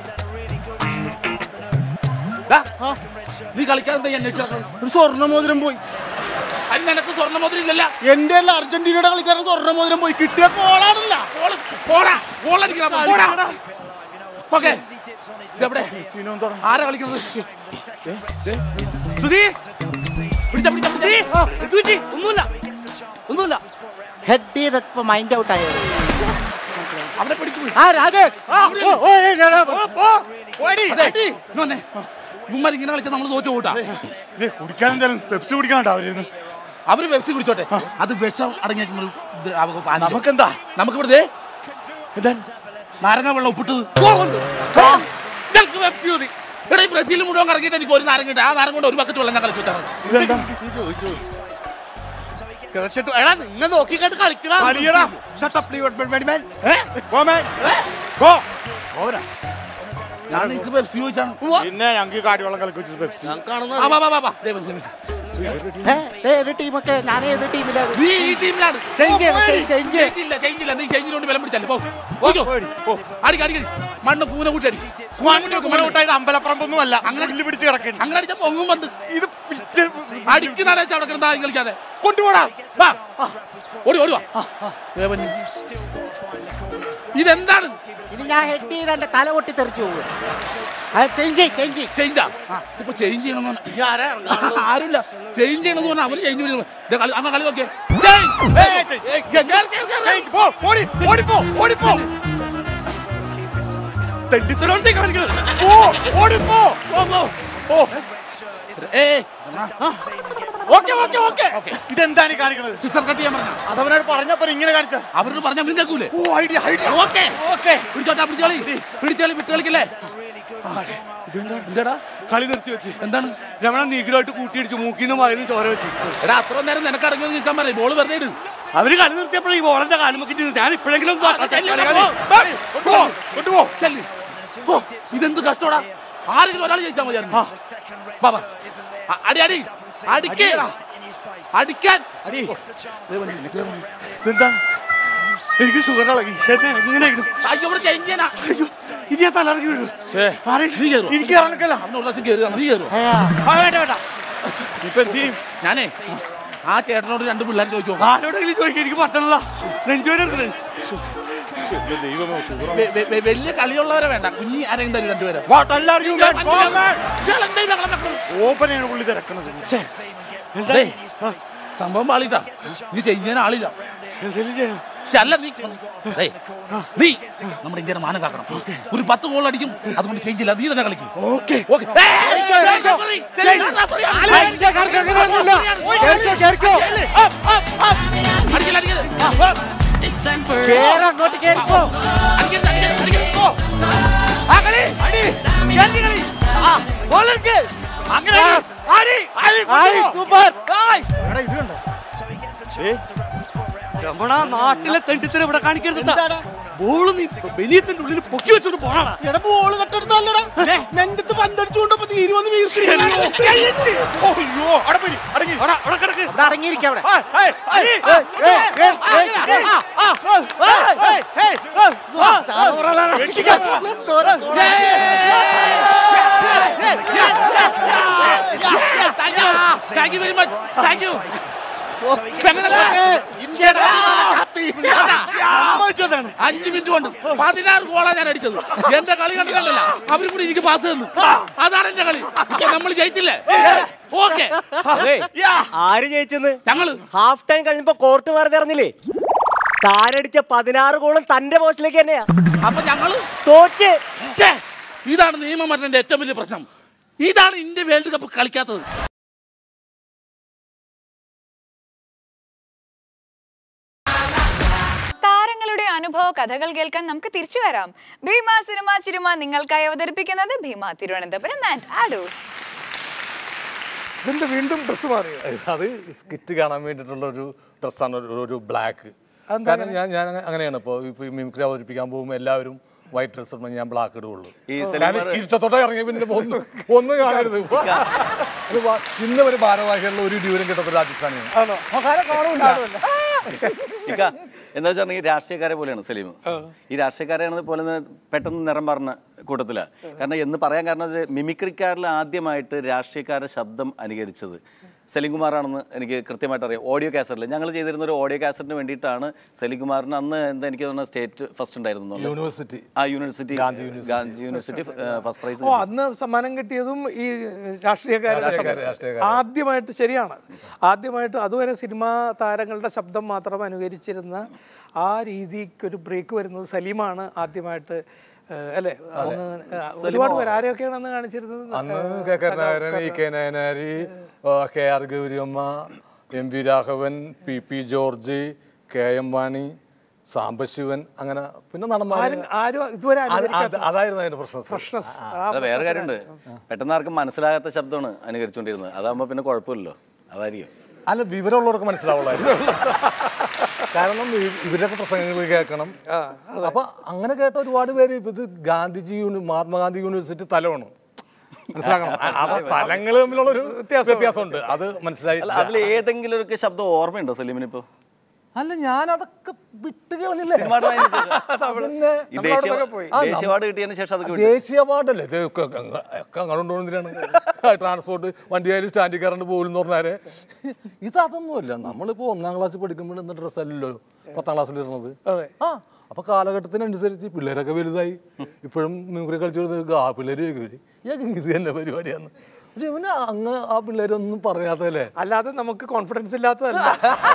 G: ദാ, നീ കളിക്കാൻ എന്താ ഈ അന്വേഷിച്ചത്
N: ഒരു സ്വർണ്ണ മോതിരം പോയി
G: അതിന് നിനക്ക് സ്വർണ്ണ മുദ്ര ഇല്ലല്ല
N: എന്റെ അല്ല അർജന്റീനയുടെ കളിക്കാരൻ സ്വർണ്ണ മോതിരം പോയി കിട്ടിയ കോളാണല്ല
G: ബോള് പോടാ ബോൾ അടിക്കണം പോടാ ഓക്കെ ഇതെവിടെ ആരാ കളിക്കുന്നത് സുധി പിടിച്ച പിടിച്ച പിടിച്ച
M: എന്ത് പറ്റി? ഒന്നുമില്ല ഒന്നുമില്ല
L: ഹെഡ് ചെയ്തപ്പോ മൈൻഡ് ഔട്ട് ആയത്
G: അവനെ പിടിച്ചു പോയി.
L: ആ രാജേഷ് ആ, ഓ, ഓ, ഏയ്, ഞാൻ-
G: അതെ, ഇങ്ങ് വന്നേ ഇവന്മാർ ഇങ്ങനെ കളിച്ചാൽ നമ്മൾ തോറ്റു പോട്ടാ
N: കുടിക്കാൻ എന്തായാലും പെപ്സി കുടിക്കാനുണ്ടോ അവരിന്ന്
G: അവര് പെപ്സി കുടിച്ചോട്ടെ അത് വിഷം അടങ്ങിയ
N: നമുക്കെന്താ
G: നമുക്ക് ഇവിടെ ഇതാ നാരങ്ങ വെള്ളം ഉപ്പിട്ടത് ഞങ്ങൾക്ക് പെപ്സി മതി എടാ ഈ ബ്രസീൽ മുഴുവൻ കറങ്ങിയിട്ട് എനിക്ക് ഒരു നാരങ്ങ കിട്ടും ആ നാരങ്ങ കൊണ്ട് ഒരു ബക്കറ്റ് വെള്ളം ഞാൻ കളിച്ചു വെച്ചാണ്
N: ഇതെന്താ
M: കിടച്ചിട്ട് എടാ നിങ്ങൾ നോക്കിക്കണ്ട് കളിക്കടാ
N: വലിയടാ shut up leave men men go man go ഓവരാ
G: ഞാൻ നിങ്ങൾക്ക് പെപ്സി ചോദിച്ചാണ്
N: പിന്നെ ഞങ്ങൾക്ക് കാടിവെള്ളം കളിച്ചു പെപ്സി
M: ഞാൻ കാണുന്ന
G: ആ, വാ, വാ, വാ, വാ. ദേ വന്ന്, ദേ വന്ന്.
L: ഏ, ദേ ഒരു ടീമൊക്കെ ഞാൻ ഏത് ടീമിലാണ്
G: നീ ഈ ടീമിലാണ്
L: Change ചെയ്യണം,
G: ഓ,
L: change, change.
G: change ഇല്ല change ഇല്ല നീ ചേഞ്ചിന് കൊണ്ട് ബലം പിടിച്ചല്ലേ പോ പോയിക്കോ. അടിക്ക് അടിക്ക് മണ്ണ് പൂന കൂട്ടടി
N: കൂട്ടായത് അമ്പലപ്പറമ്പൊന്നും അല്ല അങ്ങനെ പുല്ല് പിടിച്ച് കിടക്കുന്നു
G: അങ്ങനെ അടിച്ച പൊങ്ങും വന്ന്
N: ഇത് പിടിച്ച്
G: അടിക്കുന്നതാണ് അവിടെ കിടന്ന് ആരും കളിക്കാതെ
N: കൊണ്ടുപോടാ
G: വാ ഓടി ഓടി വാ ദേവന്. ഇതെന്താണ്
L: ഇനി ഞാൻ ഹെഡ് ചെയ്ത് എന്റെ തല പൊട്ടി തെറിച്ചു പോകും അത് ചേഞ്ച് ചേഞ്ച്
G: ചേഞ്ചാ ഇപ്പൊ ചേഞ്ച് ചെയ്യണമെന്ന് ആരുമില്ല ചേഞ്ച് ചെയ്യണമെന്ന് പറഞ്ഞാൽ അവര് ചേഞ്ച് ചെയ്യുന്നു അന്ന് കളി നോക്കിയേ
N: ഓടിപ്പോ ഓടിപ്പോ തെണ്ടിത്തരത്തെ കാണിക്കുന്നത് ഓ ഓടിപ്പോ ഓ ഓക്കെ ഓക്കെ ഓക്കെ ഇതെന്താണ് ഈ കാണിക്കുന്നത്
G: സിസ്റ്റർ കട്ട് ചെയ്യാൻ പറഞ്ഞു
N: അതവനോട് പറഞ്ഞപ്പോ ഇങ്ങനെ കാണിച്ച
G: അവരോട് പറഞ്ഞ അവരും കേൾക്കൂലേ
N: ഓ ഐഡിയ ഐഡിയ
G: ഓക്കെ
N: ഓക്കെ
G: പിടിച്ചോട്ടാ പിടിച്ചോളി പിടിച്ചോളി വിട്ട് കളിക്കല്ലേ എന്താടാ
M: കളി നിർത്തി വെച്ച്
G: എന്താണ്
M: രമണ നീഗ്രമായിട്ട് കൂട്ടിയിടിച്ചു മൂക്കിന്നും വായനും ചോര വെച്ചു
G: എടാ അത്ര നേരം നിനക്ക് അടങ്ങി നിൽക്കാൻ പറയും ബോള് വെറുതെ ഇട്
M: അവര് കളി നിർത്തിയപ്പോഴേ ഈ ബോളന്റെ കാലം നോക്കിട്ട് ഞാൻ ഇപ്പോഴെങ്കിലും ഒന്ന്
G: ആ, ചെല്ല്,
M: കളി,
G: പോ,
M: കളി.
G: പോ, കൊണ്ടുപോ ചെല്ല്. പോ. ഇതെന്ത് കഷ്ടോടാ ആരെങ്കിലും ഒരാൾ ജയിച്ചാൽ മതിയായിരുന്നു വാ, വാ. അ- അടി അടി അടിക്കേ അടിക്കാൻ
M: ഇതെന്താ എനിക്ക് ഷുഗർ ഇളകി എന്നെ എങ്ങനെയായിരുന്നു
G: അയ്യോ ഇവിടെ ചേഞ്ച് ചെയ്യാനാ
M: അയ്യോ ഇനി ഞാൻ തലറങ്ങി വീഴും
G: നീ കയറുമോ
N: എനിക്ക് ഇറങ്ങല്ല
G: അന്ന് ഒരു പ്രാവശ്യം കയറി നീ കയറുമോ
N: വേണ്ട വേണ്ട
M: ഇപ്പൊ എന്ത് ചെയ്യും
G: ഞാനേ ആ ചേട്ടനോട് രണ്ട് പിള്ളേർ ചോദിച്ചു നോക്കാം.
M: ആരോടെങ്കിലും ചോദിക്കും എനിക്ക് പറ്റണല്ല നെഞ്ചുവേന എടുക്കണേ
G: വെ- വെ- വെ- വലിയ കളിയുള്ളവരെ വേണ്ട കുഞ്ഞി ആരെങ്കിലും തരും രണ്ടുപേരെ
N: What all are you guys?
M: ഓപ്പനെയാണ് പുള്ളി തിരക്കണത്
G: ഡേയ്, സംഭവം പാളിട്ടാ നീ ചേഞ്ച് ചെയ്യാൻ ആളില്ല
M: എന്തെങ്കിലും ചെയ്യണം
G: പക്ഷെ അല്ല നീ ഡേയ്, നീ നമ്മുടെ ഇന്ത്യയുടെ മാനം കാക്കണം ഒരു പത്ത് ഗോൾ അടിക്കും അതുകൊണ്ട് ചേഞ്ച് ഇല്ല നീ തന്നെ കളിക്കും
M: ഓക്കെ
G: ഓക്കെ
L: കേറ് അങ്ങോട്ട് കേറിപ്പോ ആയി, സൂപ്പർ
M: രമണ നാട്ടിലെ തെണ്ടിത്തരം ഇവിടെ കാണിക്കരുത് ബോള് നീ ബനിയത്തിന്റെ ഉള്ളിൽ പൊക്കി വെച്ചോണ്ട് പോണാ
N: ബോള് കട്ടെടുത്തല്ലടാ നെഞ്ചത്ത് പന്തടിച്ചുകൊണ്ടപ്പോ തീരുവന്ന്
M: അയ്യോ അവിടെ പോയി അടങ്ങി അവിടെ അവിടെ കിടക്ക്
L: ഇവിടെ അടങ്ങിയിരിക്കാം അവിടെ
G: thank you very much thank you അഞ്ചു മിനിറ്റ് കൊണ്ട് പതിനാറ് ഗോളാ ഞാൻ അടിച്ചത് എന്റെ കളി കണ്ടിട്ടല്ല അവരും കൂടി എനിക്ക് പാസ് തന്നു അതാണ് എന്റെ കളി ഇപ്പൊ നമ്മൾ ജയിച്ചില്ലേ ഓക്കെ
O: ആര് ജയിച്ചെന്ന്
G: ഞങ്ങള്
O: ഹാഫ് ടൈം കഴിഞ്ഞപ്പോ കോർട്ട് മാറി ഇറങ്ങില്ലേ താരടിച്ച പതിനാറ് ഗോളും തന്റെ പോസ്റ്റിലേക്ക് തന്നെയാ
G: അപ്പൊ ഞങ്ങള്
O: തോറ്റ്
G: ഛേ, ഇതാണ് നിയമമരണന്റെ ഏറ്റവും വലിയ പ്രശ്നം ഇതാണ് ഇന്ത്യ വേൾഡ് കപ്പ് കളിക്കാത്തത്
C: താരങ്ങളുടെ അനുഭവ കഥകൾ കേൾക്കാൻ നമുക്ക് തിരിച്ചു വരാം ഭീമ സിനിമ ചിരുമ നിങ്ങൾക്കായി അവതരിപ്പിക്കുന്നത് ഭീമ തിരുവനന്തപുരം ആൻഡ് ആഡൂർ
I: ഇതിന്റെ വീണ്ടും ഡ്രസ് മാറിയോ
E: അത് സ്കിറ്റ് കാണാൻ വേണ്ടിയിട്ടുള്ള ഒരു ഡ്രസ്സാണ് ഒരു ഒരു ബ്ലാക്ക്
I: അതെന്താ
E: കാരണം ഞാൻ ഞാൻ അങ്ങനെയാണ് ഇപ്പോൾ ഇപ്പോൾ മിമിക്രി അവതരിപ്പിക്കാൻ പോകുമ്പോൾ എല്ലാവരും വൈറ്റ് ഡ്രസ് ഇടുമ്പോൾ ഞാൻ ബ്ലാക്ക് ഇടുകയുള്ളൂ
F: ഈ
E: കാരണം
F: സിനിമ-
E: ഇഷ്ടത്തോടെ ഇറങ്ങിയ പിന്നെ ഒന്നും ഒന്നും കാണരുത് ഇത് വാ- ഇന്ന് വരെ ഭാരവാഹികളിൽ ഒരു ഡ്യൂരം കിട്ടത്തൊരു ആർട്ടിസ്റ്റാണ് ഞാൻ ആ, കാരണം കാണൂല
F: ഇക്ക, എന്താ വെച്ചിട്ടുണ്ടെങ്കിൽ രാഷ്ട്രീയക്കാരെ പോലെയാണ് സലീം ഈ രാഷ്ട്രീയക്കാരെയാണ് പോലെ തന്നെ പെട്ടെന്ന് നിറം പറഞ്ഞ കൂട്ടത്തിലാണ് കാരണം എന്ന് പറയാൻ കാരണം ഇത് മിമിക്രിക്കാരിൽ ആദ്യമായിട്ട് രാഷ്ട്രീയക്കാരുടെ ശബ്ദം അനുകരിച്ചത് സലീം കുമാറാണെന്ന് എനിക്ക് കൃത്യമായിട്ട് അറിയാം ഓഡിയോ കാസറ്റിൽ ഞങ്ങൾ ചെയ്തിരുന്ന ഒരു ഓഡിയോ കാസറ്റിന് വേണ്ടിയിട്ടാണ് സലീം കുമാറിന് അന്ന് എന്താ എനിക്ക് തോന്നുന്നത് സ്റ്റേറ്റ് ഫസ്റ്റ് ഉണ്ടായിരുന്നു എന്നുള്ളത്.
E: യൂണിവേഴ്സിറ്റി
F: ആ university
E: Gandhi
F: Gandhi university first prize
I: ഓ അന്ന് സമ്മാനം കിട്ടിയതും ഈ രാഷ്ട്രീയക്കാരുടെ
E: രാഷ്ട്രീയക്കാര്,
I: ശബ്ദം.
E: രാഷ്ട്രീയക്കാര്.
I: ആദ്യമായിട്ട് ശരിയാണ് ആദ്യമായിട്ട് അതുവരെ സിനിമാ താരങ്ങളുടെ ശബ്ദം മാത്രം അനുകരിച്ചിരുന്ന ആ രീതിക്ക് ഒരു ബ്രേക്ക് വരുന്നത് സലീമാണ് ആദ്യമായിട്ട് ഏഹ്, അല്ലേ അന്ന് ഒരുപാട് പേര് ആരെയൊക്കെയാണ് അന്ന് കാണിച്ചിരുന്നത്
E: അന്ന്
I: ഏഹ്,
E: കെ കരുണാകരൻ ഇ കെ നയനാരി ആ, K R Gouriamma M V Raghavan P P George K M Vani Sambasivan അങ്ങനെ പിന്നെ നടന്മാർ
I: ആരും ആരും ഇതുവരെ അനുകരിക്കാത്ത
E: അതായിരുന്നു അതിന്റെ പ്രശ്നം
I: freshness. ആ
F: അത് വേറെ കാര്യമുണ്ട് പെട്ടെന്ന് ആർക്കും മനസ്സിലാകാത്ത ശബ്ദമാണ് അനുകരിച്ചുകൊണ്ടിരുന്നത് അതാകുമ്പോൾ പിന്നെ കുഴപ്പമില്ലല്ലോ അതായിരിക്കും
E: അല്ല വിവരമുള്ളവർക്ക് മനസ്സിലാവുള്ളായിരുന്നു കാരണം ഇ- ഇവരുടെയൊക്കെ പ്രസംഗങ്ങൾ കേൾക്കണം അപ്പൊ അങ്ങനെ കേട്ട ഒരുപാട് പേര് ഇപ്പൊ ഇത് ഗാന്ധിജി യൂണി മഹാത്മാഗാന്ധി യൂണിവേഴ്സിറ്റി തലമാണ് മനസ്സിലാക്കണം ആ തലങ്ങൾ തമ്മിലുള്ള ഒരു വ്യത്യാസമുണ്ട് അത് മനസ്സിലായി
F: അല്ല അതിൽ ഏതെങ്കിലും ഒരു ശബ്ദം ഓർമ്മയുണ്ടോ സലീമിന് ഇപ്പൊ
E: അല്ല ഞാൻ അതൊക്കെ വിട്ട് കളഞ്ഞില്ലേ
F: സിനിമ ആയതിനു ശേഷം.
E: അതന്നെ
F: ഈ ദേശീയ ദേശീയ അവാർഡ് കിട്ടിയതിന് ശേഷം അതൊക്കെ വിട്ടു.
E: ദേശീയ അവാർഡല്ലേ ഇത് ഒക്കെ അങ്ങ് ഒക്കെ അങ്ങോട്ടുകൊണ്ടിരാണ് ട്രാൻസ്പോർട്ട് വണ്ടി ആയാലും സ്റ്റാൻഡിൽ കയറാണ്ട് പോകുമെന്ന് പറഞ്ഞാല് ഇത് അതൊന്നുമല്ല നമ്മളിപ്പോൾ ഒന്നാം ക്ലാസ്സിൽ പഠിക്കുമ്പോൾ ഇന്ന ഡ്രസ്സല്ലല്ലോ പത്താം ക്ലാസ്സിൽ ഇരുന്നത് ആ അപ്പൊ കാലഘട്ടത്തിനനുസരിച്ച് പിള്ളേരൊക്കെ വലുതായി ഇപ്പോഴും മിമിക്രി കളിച്ചു കൊടുത്ത് ആ പിള്ളേർ ചോദിക്കും ഇത് തന്നെ പരിപാടിയാണ് പക്ഷെ ഇവന് അങ്ങ് ആ പിള്ളേരൊന്നും പറയാത്തല്ലേ
I: അല്ലാതെ നമുക്ക് കോൺഫിഡൻസ് ഇല്ലാത്തതല്ല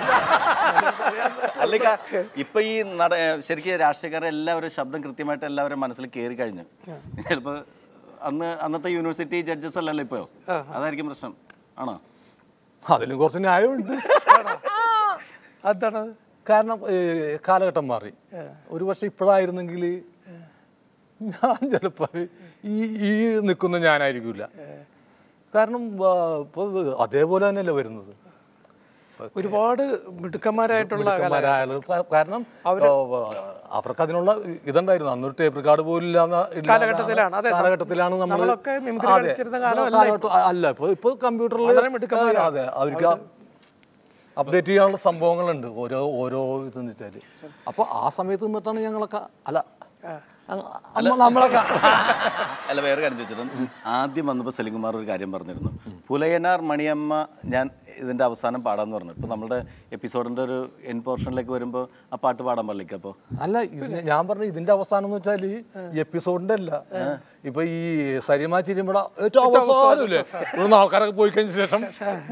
F: അല്ല ഇക്ക, ഇപ്പൊ ഈ നട ശരിക്കും രാഷ്ട്രീയക്കാരെ എല്ലാവരും ശബ്ദം കൃത്യമായിട്ട് എല്ലാവരും മനസ്സിൽ കയറി കഴിഞ്ഞു ചിലപ്പോ അന്ന് അന്നത്തെ യൂണിവേഴ്സിറ്റി ജഡ്ജസ് അല്ലല്ലോ ഇപ്പൊ അതായിരിക്കും പ്രശ്നം ആണോ
E: അതിലും കുറച്ച് ന്യായമുണ്ട്
I: അതാണ്
E: കാരണം ഏ, കാലഘട്ടം മാറി ഒരു പക്ഷെ ഇപ്പോഴായിരുന്നെങ്കിൽ ഞാൻ ചിലപ്പോൾ ഈ ഈ നിൽക്കുന്ന ഞാനായിരിക്കില്ല കാരണം ആ, ഇപ്പൊ അതേപോലെ തന്നെയല്ലേ വരുന്നത്
I: ഒരുപാട് മിടുക്കന്മാരായിട്ടുള്ള
E: മിടുക്കന്മാരായാലും ക- കാരണം ഓ, അവർക്ക് അതിനുള്ള ഇതുണ്ടായിരുന്നു അന്നൊരു ടേപ്പ് റെക്കോർഡ് പോലും ഇല്ലാന്ന- ഇല്ലാന്ന
I: കാലഘട്ടത്തിലാണ്. അതെ,
E: കാലഘട്ടത്തിലാണ് നമ്മൾ
I: നമ്മളൊക്കെ മിമിക്രി കളിച്ചിരുന്ന കാലമല്ല ഇപ്പൊ.
E: അല്ല ഇപ്പൊ ഇപ്പൊ കമ്പ്യൂട്ടറിൽ
I: വളരെ മിടുക്കന്മാരാണ്.
E: അതെ അവർക്ക് അപ്ഡേറ്റ് ചെയ്യാനുള്ള സംഭവങ്ങളുണ്ട് ഓരോ ഓരോ ഇതെന്ന് വെച്ചാല് അപ്പൊ ആ സമയത്ത് നിന്നിട്ടാണ് ഞങ്ങളൊക്കെ അല്ല അങ്ങ് അമ്മ നമ്മളൊക്കെ
F: അല്ല വേറെ കാര്യം ചോദിച്ചിട്ട് ആദ്യം വന്നപ്പോൾ സലിംകുമാർ ഒരു കാര്യം പറഞ്ഞിരുന്നു പുലയനാർ മണിയമ്മ ഞാൻ ഇതിന്റെ അവസാനം പാടാന്ന് പറഞ്ഞു ഇപ്പൊ നമ്മുടെ എപ്പിസോഡിന്റെ ഒരു എൻ പോർഷനിലേക്ക് വരുമ്പോൾ ആ പാട്ട് പാടാൻ പാടില്ല അപ്പോൾ
E: അല്ല ഇത് ഞാൻ പറഞ്ഞ ഇതിന്റെ അവസാനം എന്ന് വെച്ചാല് എപ്പിസോഡിന്റെ അല്ല ഇപ്പൊ ഈ സരിമ ചിരിമ്പട ഏറ്റവും അവസാനമില്ലേ ഇവിടുന്ന് ആൾക്കാരൊക്കെ പോയി കഴിഞ്ഞ ശേഷം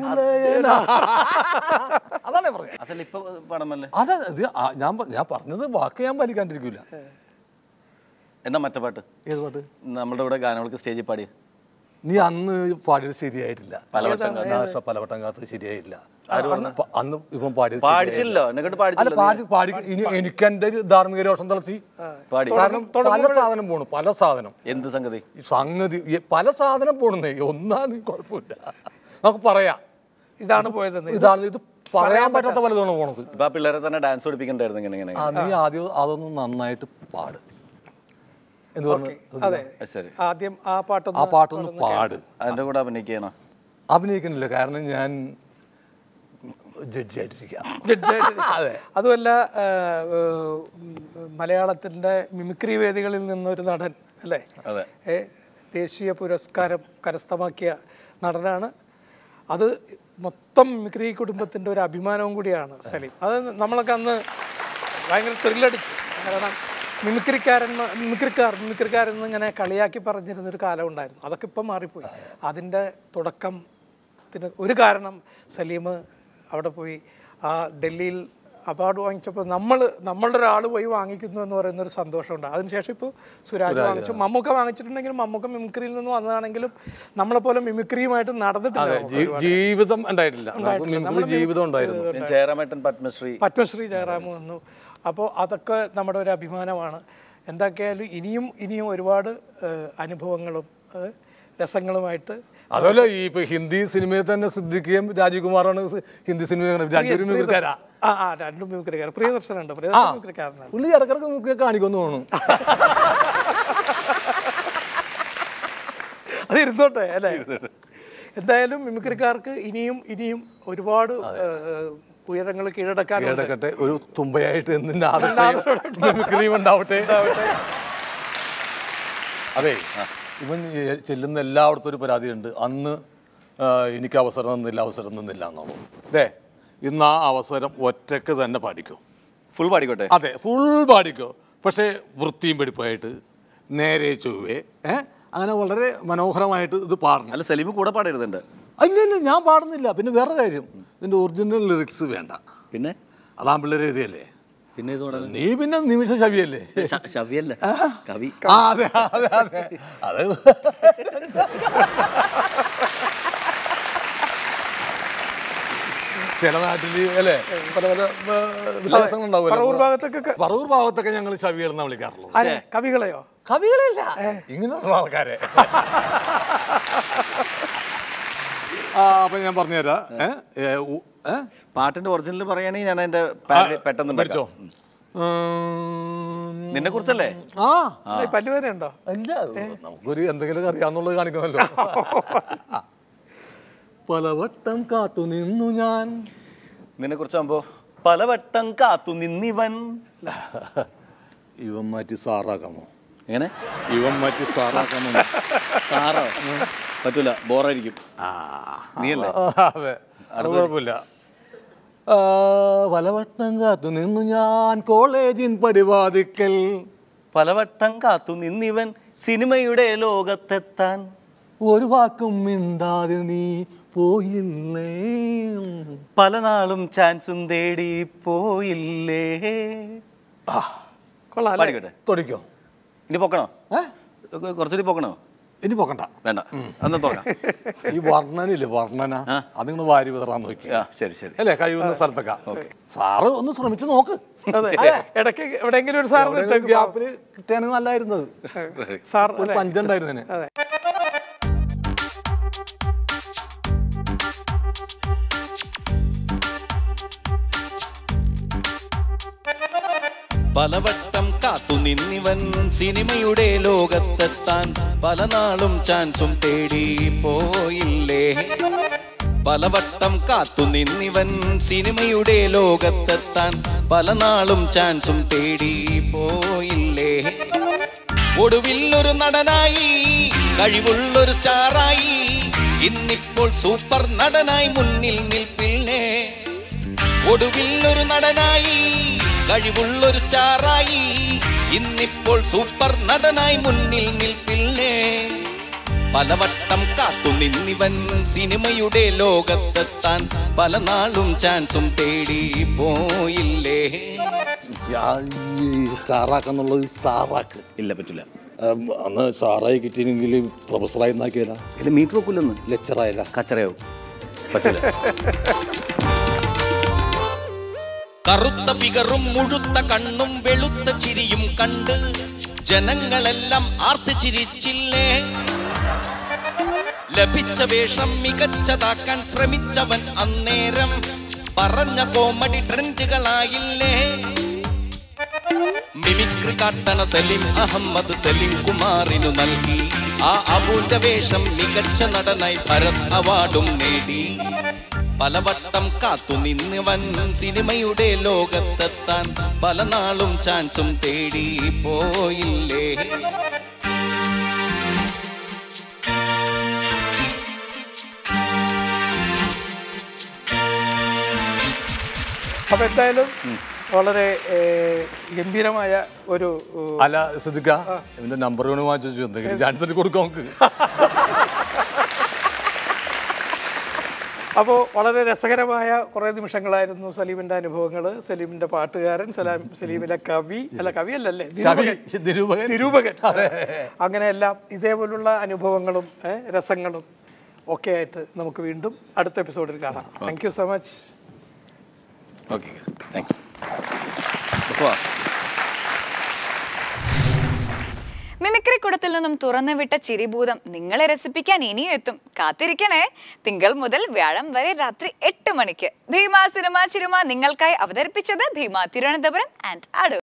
E: അതാണ് പറഞ്ഞത്
F: അതല്ല ഇപ്പൊ പാടാൻ പാടില്ല
E: അതെ ഇത് ആ- ഞാൻ പ- ഞാൻ പറഞ്ഞത് വാക്ക് ഞാൻ പാലിക്കാണ്ടിരിക്കൂല
F: എന്നാ മറ്റേ പാട്ട്
E: ഏത് പാട്ട്
F: നമ്മുടെ ഇവിടെ ഗാനങ്ങൾക്ക് സ്റ്റേജിൽ പാടി
E: നീ അന്ന് പാടിയത് ശരിയായിട്ടില്ല
F: പലവട്ടം കാത്ത്.
E: നാശ പലവട്ടം കാത്ത് ശരിയായില്ല
F: ആര്
E: അന്ന് പ- അന്ന് ഇവൻ പാടിയത്
F: പാടിച്ചില്ലല്ലോ,
E: ശരിയായില്ല.
F: എന്നെ കൊണ്ട്
E: അല്ല
F: പാടിച്ചില്ലല്ലോ
E: പാടി പാടി ഇനി എനിക്ക് എന്റെ ഒരു ധാർമ്മിക രോഷം തിളച്ചി
F: പാടി.
E: കാരണം പല സാധനം പോണു പല സാധനം
F: എന്ത് സംഗതി
E: ഈ സംഗതി ഈ പല സാധനം പോണെന്നേ ഒന്നാണ് കുഴപ്പമില്ല നമുക്ക് പറയാം
I: ഇതാണ് പോയതെന്ന്
E: ഇതാണ് ഇത് പറയാൻ പറ്റാത്ത പലതാണ് പോണത്
F: ഇപ്പൊ ആ പിള്ളേരെ തന്നെ ഡാൻസ് പഠിപ്പിക്കണ്ടായിരുന്നു ഇങ്ങനെ ഇങ്ങനെ
E: ആ നീ ആദ്യം അതൊന്ന് നന്നായിട്ട് പാട് എന്ന് പറഞ്ഞു
I: അതെ
F: ശരി
I: ആദ്യം ആ പാട്ടൊന്ന്
E: ആ പാട്ടൊന്ന് പാട്
F: അതിന്റെ കൂടെ അഭിനയിക്കണം
E: അഭിനയിക്കണില്ല കാരണം ഞാൻ ജഡ്ജായിട്ടിരിക്കാം
I: അതെ അതുമല്ല ആ, ഏഹ്, മലയാളത്തിന്റെ മിമിക്രി വേദികളിൽ നിന്നൊരു നടൻ അല്ലേ
F: അതെ
I: ഏ, ദേശീയ പുരസ്കാരം കരസ്ഥമാക്കിയ നടനാണ് അത് മൊത്തം മിമിക്രി കുടുംബത്തിൻ്റെ ഒരു അഭിമാനവും കൂടിയാണ് സലീം അത് നമ്മളൊക്കെ അന്ന് ഭയങ്കര ത്രില്ലടിച്ചു കാരണം മിമിക്രിക്കാരന്മാർ മിമിക്രിക്കാർ മിമിക്രിക്കാരെന്ന് ഇങ്ങനെ കളിയാക്കി പറഞ്ഞിരുന്നൊരു കാലം ഉണ്ടായിരുന്നു അതൊക്കെ ഇപ്പം മാറിപ്പോയി അതിൻ്റെ തുടക്കത്തിന് ഒരു കാരണം സലീം അവിടെ പോയി ആ ഡൽഹിയിൽ അവാർഡ് വാങ്ങിച്ചപ്പോൾ നമ്മൾ നമ്മളുടെ ഒരാൾ പോയി വാങ്ങിക്കുന്നു എന്ന് പറയുന്ന ഒരു സന്തോഷമുണ്ട് അതിനുശേഷം ഇപ്പോൾ സുരാജ് വാങ്ങിച്ചു മമ്മൂക്ക വാങ്ങിച്ചിട്ടുണ്ടെങ്കിലും മമ്മൂക്ക മിമിക്രിയിൽ നിന്ന് വന്നതാണെങ്കിലും നമ്മളെപ്പോലെ മിമിക്രിയുമായിട്ട് നടന്നിട്ടില്ല
E: അതെ
I: നമുക്ക്
E: ജീ-
I: ഒരുപാട്.
E: ജീവിതം ഉണ്ടായിട്ടില്ല നമുക്ക്
I: ഉണ്ടായിട്ടില്ല.
E: മിമിക്രി
I: നമ്മള്
E: ജീവിതം ഉണ്ടായിരുന്നു
I: ജീവിതം
F: ജയറാമേട്ടൻ പത്മശ്രീ
I: പത്മശ്രീ ജയറാം വന്നു അപ്പോൾ അതൊക്കെ നമ്മുടെ ഒരു അഭിമാനമാണ് എന്തൊക്കെയായാലും ഇനിയും ഇനിയും ഒരുപാട് ഏഹ്, അനുഭവങ്ങളും ഏഹ്, രസങ്ങളുമായിട്ട്
E: അതുപോലെ ഈ ഇപ്പൊ ഹിന്ദി സിനിമയിൽ തന്നെ സിദ്ദിഖിയും രാജീവ് കുമാറാണ് സി- ഹിന്ദി സിനിമ രണ്ടുപേരും മിമിക്രിക്കാരാ
I: ആ ആ രണ്ടും മിമിക്രിക്കാരൻ പ്രിയദർശനുണ്ട്
E: ആ
I: പ്രിയദർശൻ മിമിക്രിക്കാരനാണ്
E: പുള്ളി ഇടക്കിടക്ക് മിമിക്രി കാണിക്കുന്നു തോന്നുന്നു
I: അത് ഇരുന്നോട്ടെ അല്ലേ എന്തായാലും മിമിക്രിക്കാർക്ക് ഇനിയും ഇനിയും ഒരുപാട് ഉയരങ്ങൾ കീഴടക്കാനുണ്ട്
E: കീഴടക്കട്ടെ ഒരു തുമ്പയായിട്ട് എന്തിന്റെ ആവശ്യം മിമിക്രിയും ഉണ്ടാവട്ടെ അതെ ഇവൻ ഈ ചെല്ലുന്ന എല്ലായിടത്തും ഒരു പരാതിയുണ്ട് അന്ന് ആ, എനിക്ക് അവസരം തന്നില്ല അവസരം തന്നില്ല എന്നുള്ളത് അതെ ഇന്ന് ആ അവസരം ഒറ്റക്ക് തന്നെ പാടിക്കും
F: ഫുൾ പാടിക്കോട്ടെ
E: അതെ ഫുൾ പാടിക്കോ പക്ഷേ വൃത്തിയും വെടിപ്പായിട്ട് നേരെ ചൊവ്വേ ഏ അങ്ങനെ വളരെ മനോഹരമായിട്ട് ഇത് പാടണം
F: അല്ല സലീം കൂടെ പാടരുതുണ്ട്
E: ഇല്ല ഇല്ല ഞാൻ പാടുന്നില്ല പിന്നെ വേറെ കാര്യം ഇതിന്റെ ഒറിജിനൽ ലിറിക്സ് വേണ്ട
F: പിന്നെ
E: അതാ പിള്ളേർ എഴുതിയല്ലേ
F: പിന്നെ ഇത് പാടാൻ
E: നീ പിന്നെ നിമിഷ ശവിയല്ലേ
F: ശ- ശവ്യല്ല കവി
E: ആ അതെ അതെ അതെ അത് ചില നാട്ടില് അല്ലേ പല പല വ്യത്യാസങ്ങൾ
I: പറവൂർ
E: ഉണ്ടാവുമല്ലോ
I: ഭാഗത്തൊക്കെ
E: പറവൂർ ഭാഗത്തൊക്കെ ഞങ്ങൾ ശവികളെന്നാ വിളിക്കാറുള്ളത്
I: ആരെ കവികളെയോ
E: കവികളില്ല ഇങ്ങനെയുള്ള ആൾക്കാരെ ആ അപ്പൊ ഞാൻ പറഞ്ഞുതരാം ഏ, ഏ, ഉ- ഏ?
F: പാട്ടിന്റെ ഒറിജിനൽ പറയുകയാണെങ്കിൽ ഞാൻ അതിന്റെ
E: ആ,
F: പെട്ടെന്ന്
E: പഠിച്ചോ
F: നിന്നെ കുറിച്ചല്ലേ
E: ആ
I: ഈ പല്ലുവേദന ഉണ്ടോ
E: അല്ല നമുക്കൊരു എന്തെങ്കിലും അറിയാന്നുള്ളത് കാണിക്കണമല്ലോ പലവട്ടം കാത്തു നിന്നു ഞാൻ
F: നിന്നെ കുറിച്ചാകുമ്പോ പലവട്ടം കാത്തു നിന്നിവൻ
E: ഇവൻ മാറ്റി സാറാക്കാമോ
F: എങ്ങനെ
E: ഇവൻ മാറ്റി സാറാക്കാമോ
F: സാറോ പറ്റൂല ബോറായിരിക്കും നീയല്ലേ
E: അതെ അത് കുഴപ്പമില്ല ആ, പലവട്ടം കാത്തു നിന്നു ഞാൻ കോളേജിൻ പടിവാതിക്കൽ
F: പലവട്ടം കാത്തു നിന്നിവൻ സിനിമയുടെ ലോകത്തെത്താൻ
E: ഒരു വാക്കും മിണ്ടാതെ നീ പോയില്ലേ
F: പല നാളും ചാൻസും തേടി പോയില്ലേ
I: കൊള്ളാം
F: പാടിക്കോട്ടെ
E: തുടങ്ങിക്കോ
F: ഇനി പൊക്കണോ കുറച്ചുകൂടി പൊക്കണോ
E: ഇനി പോക്കണ്ട
F: വേണ്ട എന്നാ തുടങ്ങാം
E: ഈ വർണ്ണനില്ലേ വർണ്ണന അത് നിങ്ങൾ വാരി വിതറാൻ നോക്കി
F: ആ ശരി ശരി
E: അല്ലേ കഴിയുന്ന സ്ഥലത്തൊക്കെ സാറ് ഒന്ന് ശ്രമിച്ചു നോക്ക്
I: അതെ ഇടയ്ക്ക് എവിടെയെങ്കിലും ഒരു സാർ
E: എവിടെയെങ്കിലും ഗ്യാപ്പില് കിട്ടുകയാണെങ്കിൽ നല്ലായിരുന്നത്
I: സാർ
E: ഒരു പഞ്ചുണ്ടായിരുന്നേനെ
I: അതെ
P: പലവട്ടം കാത്തു നിന്നിവൻ സിനിമയുടെ ലോകത്തെത്താൻ പല നാളും ചാൻസും തേടി പോയില്ലേ പലവട്ടം കാത്തു നിന്നിവൻ സിനിമയുടെ ലോകത്തെത്താൻ പല നാളും ചാൻസും തേടി പോയില്ലേ ഒടുവിൽ ഒരു നടനായി കഴിവുള്ളൊരു സ്റ്റാറായി ഇന്നിപ്പോൾ സൂപ്പർ നടനായി മുന്നിൽ നിൽപ്പില്ലേ ഒടുവിൽ ഒരു നടനായി കഴിവുള്ളൊരു സ്റ്റാറായി ഇന്നിപ്പോൾ സൂപ്പർ നടനായി മുന്നിൽ നിൽപ്പില്ലേ പലവട്ടം കാത്തു നിന്നിവൻ സിനിമയുടെ ലോകത്തെത്താൻ പല നാളും ചാൻസും തേടി പോയില്ലേ
E: സ്റ്റാറാക്കെന്നുള്ളത് സാറാക്ക്
F: ഇല്ല പറ്റില്ല
E: ഉം, അന്ന് സാറായി കിട്ടിയെങ്കിൽ പ്രൊഫസറായി എന്നാക്കിയല്ല
F: ഇല്ല മീറ്റർ വെക്കൂലെന്ന്
E: ലെക്ചറായില്ല
F: കച്ചറയാവും പറ്റില്ല
P: കറുത്ത ഫിഗറും മുഴുത്ത കണ്ണും വെളുത്ത ചിരിയും കണ്ട് ജനങ്ങളെല്ലാം ആർത്ത് ചിരിച്ചില്ലേ ലഭിച്ച വേഷം മികച്ചതാക്കാൻ ശ്രമിച്ചവൻ അന്നേരം പറഞ്ഞ കോമഡി ട്രെൻഡുകളായില്ലേ മിമിക്രി കാട്ടണ സലീം അഹമ്മദ് സലീം കുമാറിനു നൽകി ആ അബുന്റെ വേഷം മികച്ച നടനായി ഭരത് അവാർഡും നേടി പലവട്ടം കാത്തു നിന്നവൻ സിനിമയുടെ ലോകത്തെത്താൻ പല നാളും ചാൻസും തേടി പോയില്ലേ
I: അപ്പൊ എന്തായാലും വളരെ ഏഹ്, ഗംഭീരമായ ഒരു ഏഹ്,
E: അല്ല ശ്രദ്ധിക്ക ഇതിന്റെ നമ്പർ വേണം വാങ്ങിച്ചു എന്തെങ്കിലും ചാൻസ് കൊടുക്കാം നമുക്ക്
I: അപ്പോൾ വളരെ രസകരമായ കുറേ നിമിഷങ്ങളായിരുന്നു സലീമിൻ്റെ അനുഭവങ്ങൾ സലീമിൻ്റെ പാട്ടുകാരൻ സലാം സലീമിലെ കവി അല്ല കവിയല്ലല്ലേ
E: കവി,
I: നിരൂപകൻ.
E: നിരൂപകൻ.
I: നിരൂപകൻ അങ്ങനെയെല്ലാം ഇതേപോലുള്ള അനുഭവങ്ങളും ഏ, രസങ്ങളും ഒക്കെ ആയിട്ട് നമുക്ക് വീണ്ടും അടുത്ത എപ്പിസോഡിൽ കാണാം thank you so much
F: okay thank you
C: mimicry കുടത്തിൽ നിന്നും തുറന്നുവിട്ട ചിരിഭൂതം നിങ്ങളെ രസിപ്പിക്കാൻ ഇനിയും എത്തും കാത്തിരിക്കണേ തിങ്കൾ മുതൽ വ്യാഴം വരെ രാത്രി എട്ട് മണിക്ക് ഭീമ സിനിമ ചിരുമ നിങ്ങൾക്കായി അവതരിപ്പിച്ചത് ഭീമ തിരുവനന്തപുരം ആൻഡ് അടൂർ